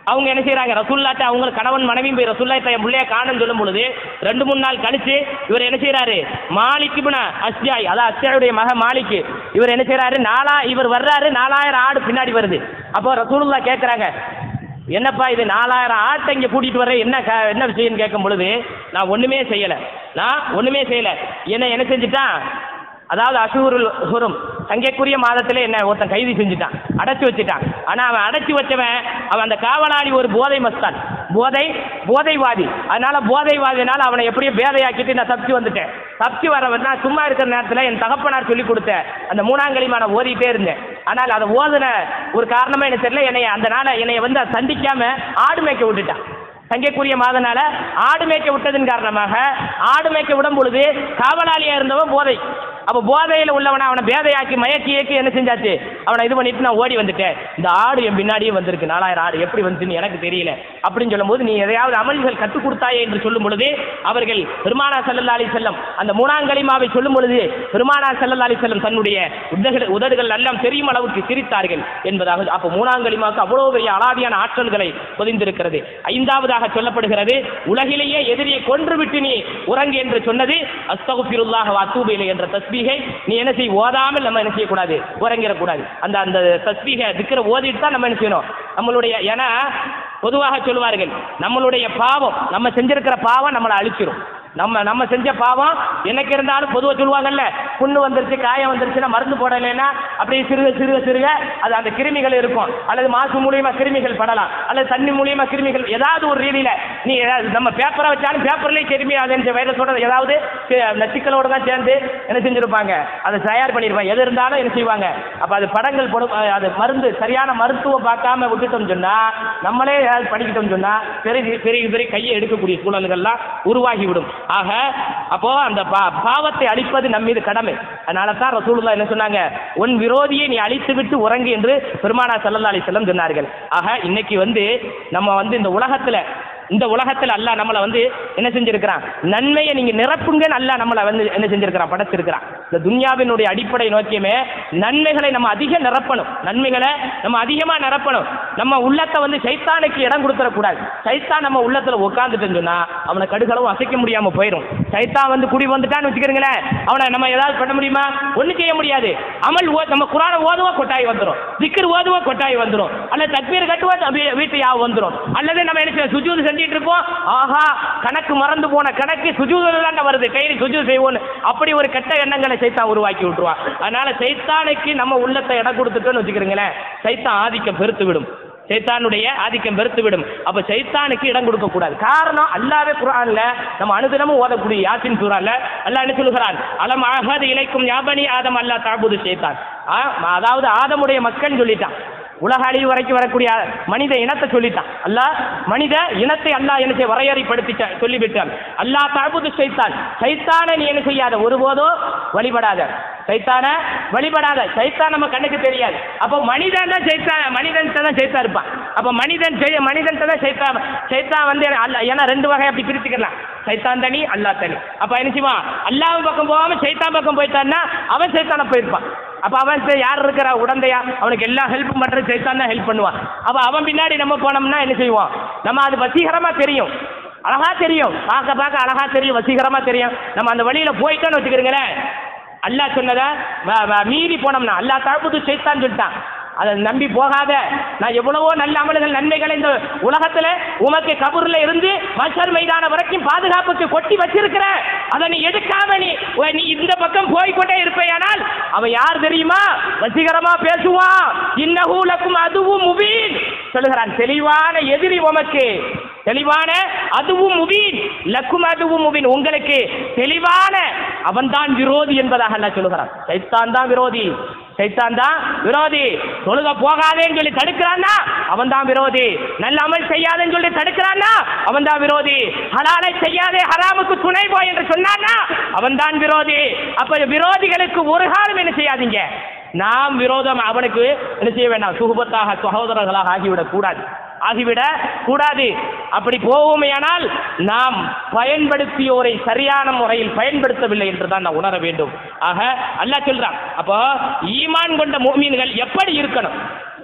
அவங்க என்ன செய்றாங்க ரசூல்லாட்ட அவங்க கணவன் மனைவியும் போய் ரசூல்லாட்ட என் பிள்ளைய காணுன்னு சொல்லும் பொழுது ரெண்டு மூணு நாள் கழிச்சு இவர் என்ன செய்றாரு மாலிக் இப்னு அஸ்ஜாய் அதான் அஸ்ஜாயுடைய மக மாலிக் இவர் என்ன செய்றாரு நாலா இவர் வர்றாரு நாலாயிரம் ஆடு பின்னாடி வருது அப்போ ரசூலுல்லா கேட்குறாங்க என்னப்பா இது நாலாயிரம் ஆட்டை இங்கே கூட்டிகிட்டு வர என்ன க என்ன விஷயம்னு கேட்கும் பொழுது நான் ஒன்றுமே செய்யலை நான் ஒன்றுமே செய்யலை என்ன என்ன செஞ்சுட்டான் அதாவது அசூருல் ஹுரும் சங்கைக்குரிய மாதத்தில் என்ன ஒருத்தன் கைது செஞ்சுட்டான் அடைச்சி வச்சுட்டான் ஆனால் அவன் அடைச்சி வச்சவன் அவன் அந்த காவலாளி ஒரு போதை மஸ்தான் போதை போதைவாதி அதனால போதைவாதினால அவனை எப்படியும் பேதையாக்கிட்டு நான் தப்பிச்சு வந்துட்டேன் தப்பிச்சு வரவன் நான் சும்மா இருக்கிற நேரத்தில் என் தகப்பனார் சொல்லி கொடுத்த அந்த மூணாங்கலிமா நான் ஓதிட்டே இருந்தேன் ஆனால் அதை ஓதுன ஒரு காரணமா எனக்கு தெரியல என்னை அந்த நாளை என்னை வந்து அதை சந்திக்காம ஆடு மேய்க்க விட்டுட்டான் சங்கைக்குரிய மாதனால ஆடு மேய்க்க விட்டதன் காரணமாக ஆடு மேய்க்க விடும் பொழுது காவலாளியா இருந்தவன் போதை அப்போ போதையில் உள்ளவனை அவனை பேதையாக்கி மயக்கி இயக்கி என்ன செஞ்சாச்சு அவனை இது பண்ணிட்டு நான் ஓடி வந்துட்டேன் இந்த ஆடு என் பின்னாடியே வந்திருக்கு நாலாயிரம் ஆடு எப்படி வந்துன்னு எனக்கு தெரியல அப்படின்னு சொல்லும்போது நீ எதையாவது அமல்கள் கற்றுக் கொடுத்தாயே என்று சொல்லும் பொழுது அவர்கள் பெருமானா சல்லல்லா அலி செல்லம் அந்த மூணாங்கலிமாவை சொல்லும் பொழுது பெருமானா சல்லல்லா அலி செல்லம் தன்னுடைய உதடுகள் உதடுகள் எல்லாம் தெரியும் அளவுக்கு சிரித்தார்கள் என்பதாக அப்போ மூணாங்கலிமாவுக்கு அவ்வளவு பெரிய அலாதியான ஆற்றல்களை பொதிந்திருக்கிறது ஐந்தாவதாக சொல்லப்படுகிறது உலகிலேயே எதிரியை கொன்றுவிட்டு நீ உறங்கு என்று சொன்னது அஸ்தகுஃபிருல்லாஹ் அத்தூபிலை என்ற தஸ்பீகை நீ என்ன செய் ஓதாமல் நம்ம என்ன செய்யக்கூடாது உறங்கிடக்கூடாது அந்த அந்த தஸ்பீகை திக்கிற ஓதிட்டு தான் நம்ம என்ன செய்யணும் நம்மளுடைய ஏன்னா பொதுவாக சொல்லுவார்கள் நம்மளுடைய பாவம் நம்ம செஞ்சிருக்கிற பாவம் நம்மளை அழிச்சிரும் நம்ம நம்ம செஞ்ச பாவம் என்னைக்கு இருந்தாலும் பொதுவாக சொல்லுவாங்கல்ல புண்ணு வந்துருச்சு காயம் வந்துருச்சுன்னா மருந்து போடலைன்னா அப்படியே சிறுக சிறுக சிறுக அது அந்த கிருமிகள் இருக்கும் அல்லது மாசு மூலியமா கிருமிகள் படலாம் அல்லது தண்ணி மூலியமா கிருமிகள் ஏதாவது ஒரு ரீதியில நீ ஏதாவது நம்ம பேப்பரை வச்சாலும் பேப்பர்லேயே கிருமி அது வைரஸோட ஏதாவது சி- நச்சுக்களோட தான் சேர்ந்து என்ன செஞ்சிருப்பாங்க அதை தயார் பண்ணியிருப்பாங்க எது இருந்தாலும் என்ன செய்வாங்க அப்போ அது படங்கள் போடும் அஹ் அது மருந்து சரியான மருத்துவம் பார்க்காம விட்டுட்டோம்னு சொன்னா நம்மளே ஏதாவது படிக்கிட்டோம்னு சொன்னா பெரிய பெரிய பெரிய கையை எடுக்கக்கூடிய சூழல்கள்லாம் உருவாகிவிடும் ஆக அப்போ அந்த பா பாவத்தை அழிப்பது நம் மீது கடமை அதனால தான் ரசூலுல்லாஹ் என்ன சொன்னாங்க உன் விரோதியை நீ அழித்து விட்டு உறங்கு என்று பெருமானா ஸல்லல்லாஹு அலைஹி வஸல்லம் சொன்னார்கள் ஆக இன்னைக்கு வந்து நம்ம வந்து இந்த உலகத்துல இந்த உலகத்தில் அல்லாஹ் நம்மளை வந்து என்ன செஞ்சிருக்கிறான் நன்மையை நீங்க நிரப்புங்கன்னு அல்லாஹ் நம்மளை வந்து என்ன செஞ்சிருக்கிறான் படைச்சிருக்கிறான் இந்த துன்யாவினுடைய அடிப்படை நோக்கியமே நன்மைகளை நம்ம அதிகம் நிரப்பணும் நன்மைகளை நம்ம அதிகமா நிரப்பணும் நம்ம உள்ளத்தை வந்து சைத்தானுக்கு இடம் கொடுத்துடக்கூடாது சைத்தான் நம்ம உள்ளத்துல உட்காந்துட்டுன்னு சொன்னா அவனை கடுகளவும் அசைக்க முடியாம போயிடும் சைத்தான் வந்து குடி வந்துட்டான்னு வச்சுக்கிறீங்களேன் அவனை நம்ம ஏதாவது பண்ண முடியுமா ஒண்ணும் செய்ய முடியாது அமல் ஓ நம்ம குரானை ஓதுவா கொட்டாய் வந்துடும் திக்கர் ஓதுவா கொட்டாய் வந்துடும் அல்லது தக்பீர் கட்டுவா வீ- வீட்டு யாவும் வந்துடும் அல்லது நம்ம என்ன செய்வோம் சுஜூது செஞ்சுட்டு இருப்போம் ஆஹா கணக்கு மறந்து போன கணக்கு சுஜூதுல தான் வருது டெய்லி சுஜூது செய்வோன்னு அப்படி ஒரு கெட்ட எண்ணங்களை சைத்தான் உருவாக்கி விட்டுருவான் அதனால சைத்தானுக்கு நம்ம உள்ளத்தை இடம் கொடுத்துட்டோன்னு வச்சுக்கிறீங்களேன் சைத்தான் ஆதிக்கம் பெருத்து விடும் சைத்தானுடைய ஆதிக்கம் பெருத்து விடும் அப்ப சைத்தானுக்கு இடம் கொடுக்க கூடாது காரணம் அல்லாவே குர்ஆன்ல நம்ம அனுதினமும் ஓதக்கூடிய யாசின் சூறால அல்லாஹ் என்ன சொல்லுகிறான் அலம் ஆகாது இலைக்கும் யாபனி ஆதம் அல்லா தாபுது சைத்தான் ஆ, அதாவது ஆதமுடைய மக்கள் சொல்லிட்டான் உலக அழிவு வரைக்கும் வரக்கூடிய மனித இனத்தை சொல்லிட்டான் அல்லாஹ் மனித இனத்தை அல்லாஹ் என்ன செய்ய வரையறைப்படுத்தி ச- சொல்லிவிட்டான் அல்லாஹ் தாபுது சைத்தான் சைத்தானை நீ என்ன செய்யாத ஒருபோதும் வழிபடாத சைத்தான வழிபடாத சைத்தான் நம்ம கண்ணுக்கு தெரியாது அப்போ மனிதன் தான் சைத்தான் மனிதன் தான் சைத்தா இருப்பான் அப்போ மனிதன் செய் மனிதன் தான் சைத்தான் சைத்தான் வந்து அல்ல ஏன்னா ரெண்டு வகை அப்படி பிரிச்சுக்கலாம் சைத்தான் தனி அல்லாஹ் தனி அப்போ என்ன செய்வான் அல்லாஹ் பக்கம் போகாம சைத்தான் பக்கம் போயிட்டான்னா அவன் சைத்தான போயிருப்பான் அப்ப அவன் சரி, யார் இருக்கிற உடந்தையா அவனுக்கு எல்லா ஹெல்ப்பும் பண்றது சைத்தான் தான் ஹெல்ப் பண்ணுவான் அப்ப அவன் பின்னாடி நம்ம போனோம்னா என்ன செய்வோம் நம்ம அது வசீகரமா தெரியும் அழகா தெரியும் பார்க்க பார்க்க அழகா தெரியும் வசீகரமா தெரியும் நம்ம அந்த வழியில போயிட்டோன்னு வச்சுக்கிறீங்களேன் அல்லாஹ் சொன்னதை வ- வ- மீறி போனோம்னா அல்லாஹ் தழுப்புது சைத்தான் சொல்லிட்டான் அதை நம்பி போகாத நான் எவ்வளவோ நல்ல அமல்கள் நன்மைகளை இந்த உலகத்துல உமக்கு கபூர்ல இருந்து மஷர் மைதான வரைக்கும் பாதுகாப்புக்கு கொட்டி வச்சிருக்கிறேன் அதை நீ எடுக்காம நீ உ- நீ இந்த பக்கம் போய்க்கொண்டே இருப்பேயானால் அவன் யார் தெரியுமா வசீகரமா பேசுவான் இன்னஹூலக்கும் அதுவும் முபீன் சொல்லுகிறான் தெளிவான எதிரி உமக்கு தெளிவான அதுவும் முபீன் லக்கும் அதுவும் முபீன் உங்களுக்கு தெளிவான அவன்தான் விரோதி என்பதாக அல்லாஹ் சொல்லுகிறான் சைத்தான் தான் விரோதி சைத்தான் தான் விரோதி தொழுக போகாதேன்னு சொல்லி தடுக்கிறான்னா அவன் தான் விரோதி நல்ல அமல் செய்யாதேன்னு சொல்லி தடுக்கிறான்னா அவன் தான் விரோதி ஹலாலை செய்யாதே ஹராமுக்கு துணை போய் என்று சொன்னான்னா அவன் தான் விரோதி அப்ப விரோதிகளுக்கு ஒரு காலம் என்ன செய்யாதீங்க நாம் விரோதம் அவனுக்கு என்ன செய்ய வேண்டாம் சுகுபத்தாக சகோதரர்களாக ஆகிவிடக் கூடாது ஆகிவிட கூடாது அப்படி போவோமேயானால் நாம் பயன்படுத்தியோரை சரியான முறையில் பயன்படுத்தவில்லை என்று தான் நான் உணர வேண்டும் ஆக அல்லாஹ் சொல்றான் அப்போ ஈமான் கொண்ட மூமீன்கள் எப்படி இருக்கணும்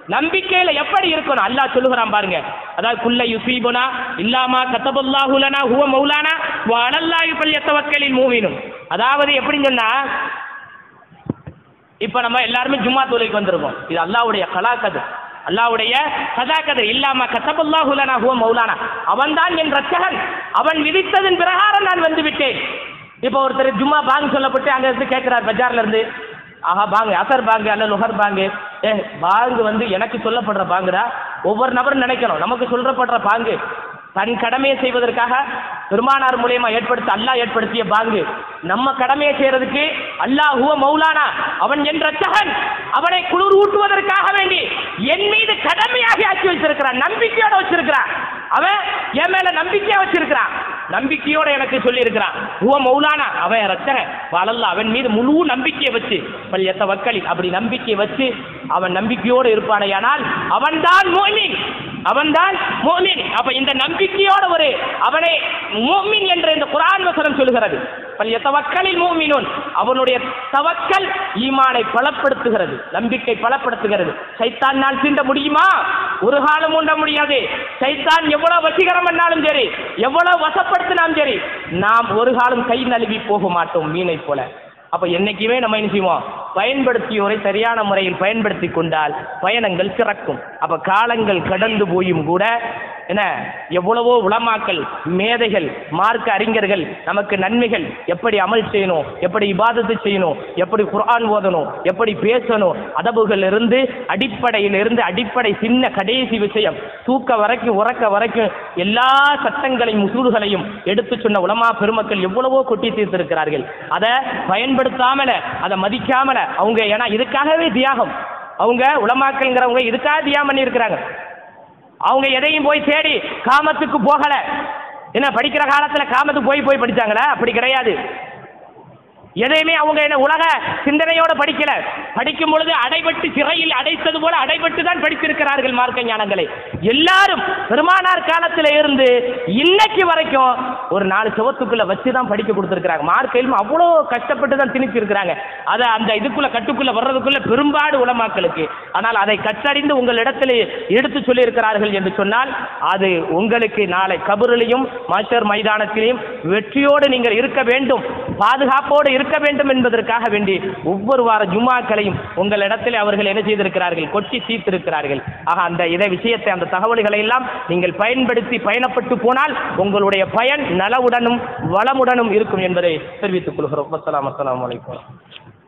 நம்பிக்கையில எப்படி இருக்கணும் அல்லாஹ் சொல்லுகிறான் பாருங்க அதாவது குல்ல யுசீபுனா இல்லாமா கத்தபுல்லாஹு லனா ஹுவ மௌலானா வ அலல்லாஹி ஃபல்யத்தவக்கலில் மூமினும் அதாவது எப்படின்னு சொன்னா இப்ப நம்ம எல்லாருமே ஜும்மா தொழுகைக்கு வந்திருக்கோம் இது அல்லாஹ்வுடைய கலாக்கது அல்லாஹ்வுடைய கதாக்கதர் இல்லாம கத்தபுல்லாஹு லனா ஹுவ மௌலானா அவன்தான் என் ரட்சகன் அவன் விதித்ததின் பிரகாரம் நான் வந்து விட்டேன் இப்போ ஒருத்தர் ஜும்மா பாங்கு சொல்லப்பட்டு அங்க இருந்து கேட்கிறார் பஜார்ல இருந்து ஆஹா பாங்கு அசர் பாங்கு அல்ல லுஹர் பாங்கு ஏ பாங்கு வந்து எனக்கு சொல்லப்படுற பாங்குடா ஒவ்வொரு நபரும் நினைக்கணும் நமக்கு சொல்லப்படுற பாங்கு தன் கடமையை செய்வதற்காக பெருமானார் மூலியமா ஏற்படுத்த அல்லாஹ் ஏற்படுத்திய பாங்கு நம்ம கடமையை செய்யறதுக்கு அல்லாஹ் ஹுவ மௌலானா அவன் என் ரச்சகன் அவனை குளிர் ஊட்டுவதற்காக வேண்டி என் மீது கடமையாக ஆக்கி வச்சிருக்கிறான் நம்பிக்கையோட வச்சிருக்கிறான் அவன் என் மேல நம்பிக்கையா வச்சிருக்கிறான் நம்பிக்கையோட எனக்கு சொல்லி இருக்கிறான் ஹுவ மௌலானா அவன் என் ரச்சகன் வளல்ல அவன் மீது முழு நம்பிக்கையை வச்சு பல் எத்த வக்களில் அப்படி நம்பிக்கையை வச்சு அவன் நம்பிக்கையோடு இருப்பானையானால் அவன்தான் மோமின் அவன்தான் மோமின் அப்ப இந்த நம்பிக்கையோட ஒரு அவனை மோமின் என்ற இந்த குரான் வசனம் சொல்லுகிறது பல் எத்தவக்கலில் மோமினோன் அவனுடைய தவக்கல் ஈமானை பலப்படுத்துகிறது நம்பிக்கை பலப்படுத்துகிறது சைத்தானால் சீண்ட முடியுமா ஒரு காலம் உண்ட முடியாது சைத்தான் எவ்வளவு வசீகரம் பண்ணாலும் சரி எவ்வளவு வசப்படுத்தினாலும் சரி நாம் ஒரு காலம் கை நழுவி போக மாட்டோம் மீனை போல அப்ப என்னைக்குமே நம்ம என்ன செய்வோம் பயன்படுத்தியோரை சரியான முறையில் பயன்படுத்தி கொண்டால் பயணங்கள் சிறக்கும் அப்ப காலங்கள் கடந்து போயும் கூட என்ன எவ்வளவோ உளமாக்கல் மேதைகள் மார்க்க அறிஞர்கள் நமக்கு நன்மைகள் எப்படி அமல் செய்யணும் எப்படி இபாதத்து செய்யணும் எப்படி குர்ஆன் ஓதணும் எப்படி பேசணும் அதபுகள் இருந்து அடிப்படையில் இருந்து அடிப்படை சின்ன கடைசி விஷயம் தூக்க வரைக்கும் உறக்க வரைக்கும் எல்லா சட்டங்களையும் உசூல்களையும் எடுத்து சொன்ன உலமா பெருமக்கள் எவ்வளவோ கொட்டி தீர்த்திருக்கிறார்கள் அதை பயன்படுத்தாமல அதை மதிக்காமல அவங்க ஏன்னா இதுக்காகவே தியாகம் அவங்க உலமாக்கள்ங்கிறவங்க இதுக்காக தியாகம் பண்ணியிருக்கிறாங்க அவங்க எதையும் போய் தேடி காமத்துக்கு போகல என்ன படிக்கிற காலத்துல காமத்துக்கு போய் போய் படிச்சாங்களா அப்படி கிடையாது எதையுமே அவங்க என்ன உலக சிந்தனையோட படிக்கல படிக்கும் பொழுது அடைபட்டு சிறையில் அடைத்தது போல அடைபட்டு தான் படித்திருக்கிறார்கள் மார்க்க ஞானங்களை எல்லாரும் பெருமானார் காலத்துல இருந்து இன்னைக்கு வரைக்கும் ஒரு நாலு சுவத்துக்குள்ள வச்சு தான் படிக்க கொடுத்துருக்காங்க மார்க்க இல்மு அவ்வளோ கஷ்டப்பட்டு தான் திணிச்சிருக்கிறாங்க அதை அந்த இதுக்குள்ள கட்டுக்குள்ள வர்றதுக்குள்ள பெரும்பாடு உலமாக்களுக்கு ஆனால் அதை கற்றறிந்து உங்களிடத்தில் எடுத்து சொல்லியிருக்கிறார்கள் என்று சொன்னால் அது உங்களுக்கு நாளை கபரிலையும் மாஸ்டர் மைதானத்திலையும் வெற்றியோடு நீங்கள் இருக்க வேண்டும் பாதுகாப்போடு இருக்க வேண்டும் என்பதற்காக வேண்டி ஒவ்வொரு வார ஜும்மாக்களையும் உங்களிடத்தில் அவர்கள் என்ன செய்திருக்கிறார்கள் கொட்டி தீர்த்திருக்கிறார்கள் ஆக அந்த இதை விஷயத்தை அந்த தகவல்களை எல்லாம் நீங்கள் பயன்படுத்தி பயணப்பட்டு போனால் உங்களுடைய பயன் நலவுடனும் வளமுடனும் இருக்கும் என்பதை தெரிவித்துக் கொள்கிறோம் அஸ்ஸலாமு அஸ்ஸலாமு அலைக்கும்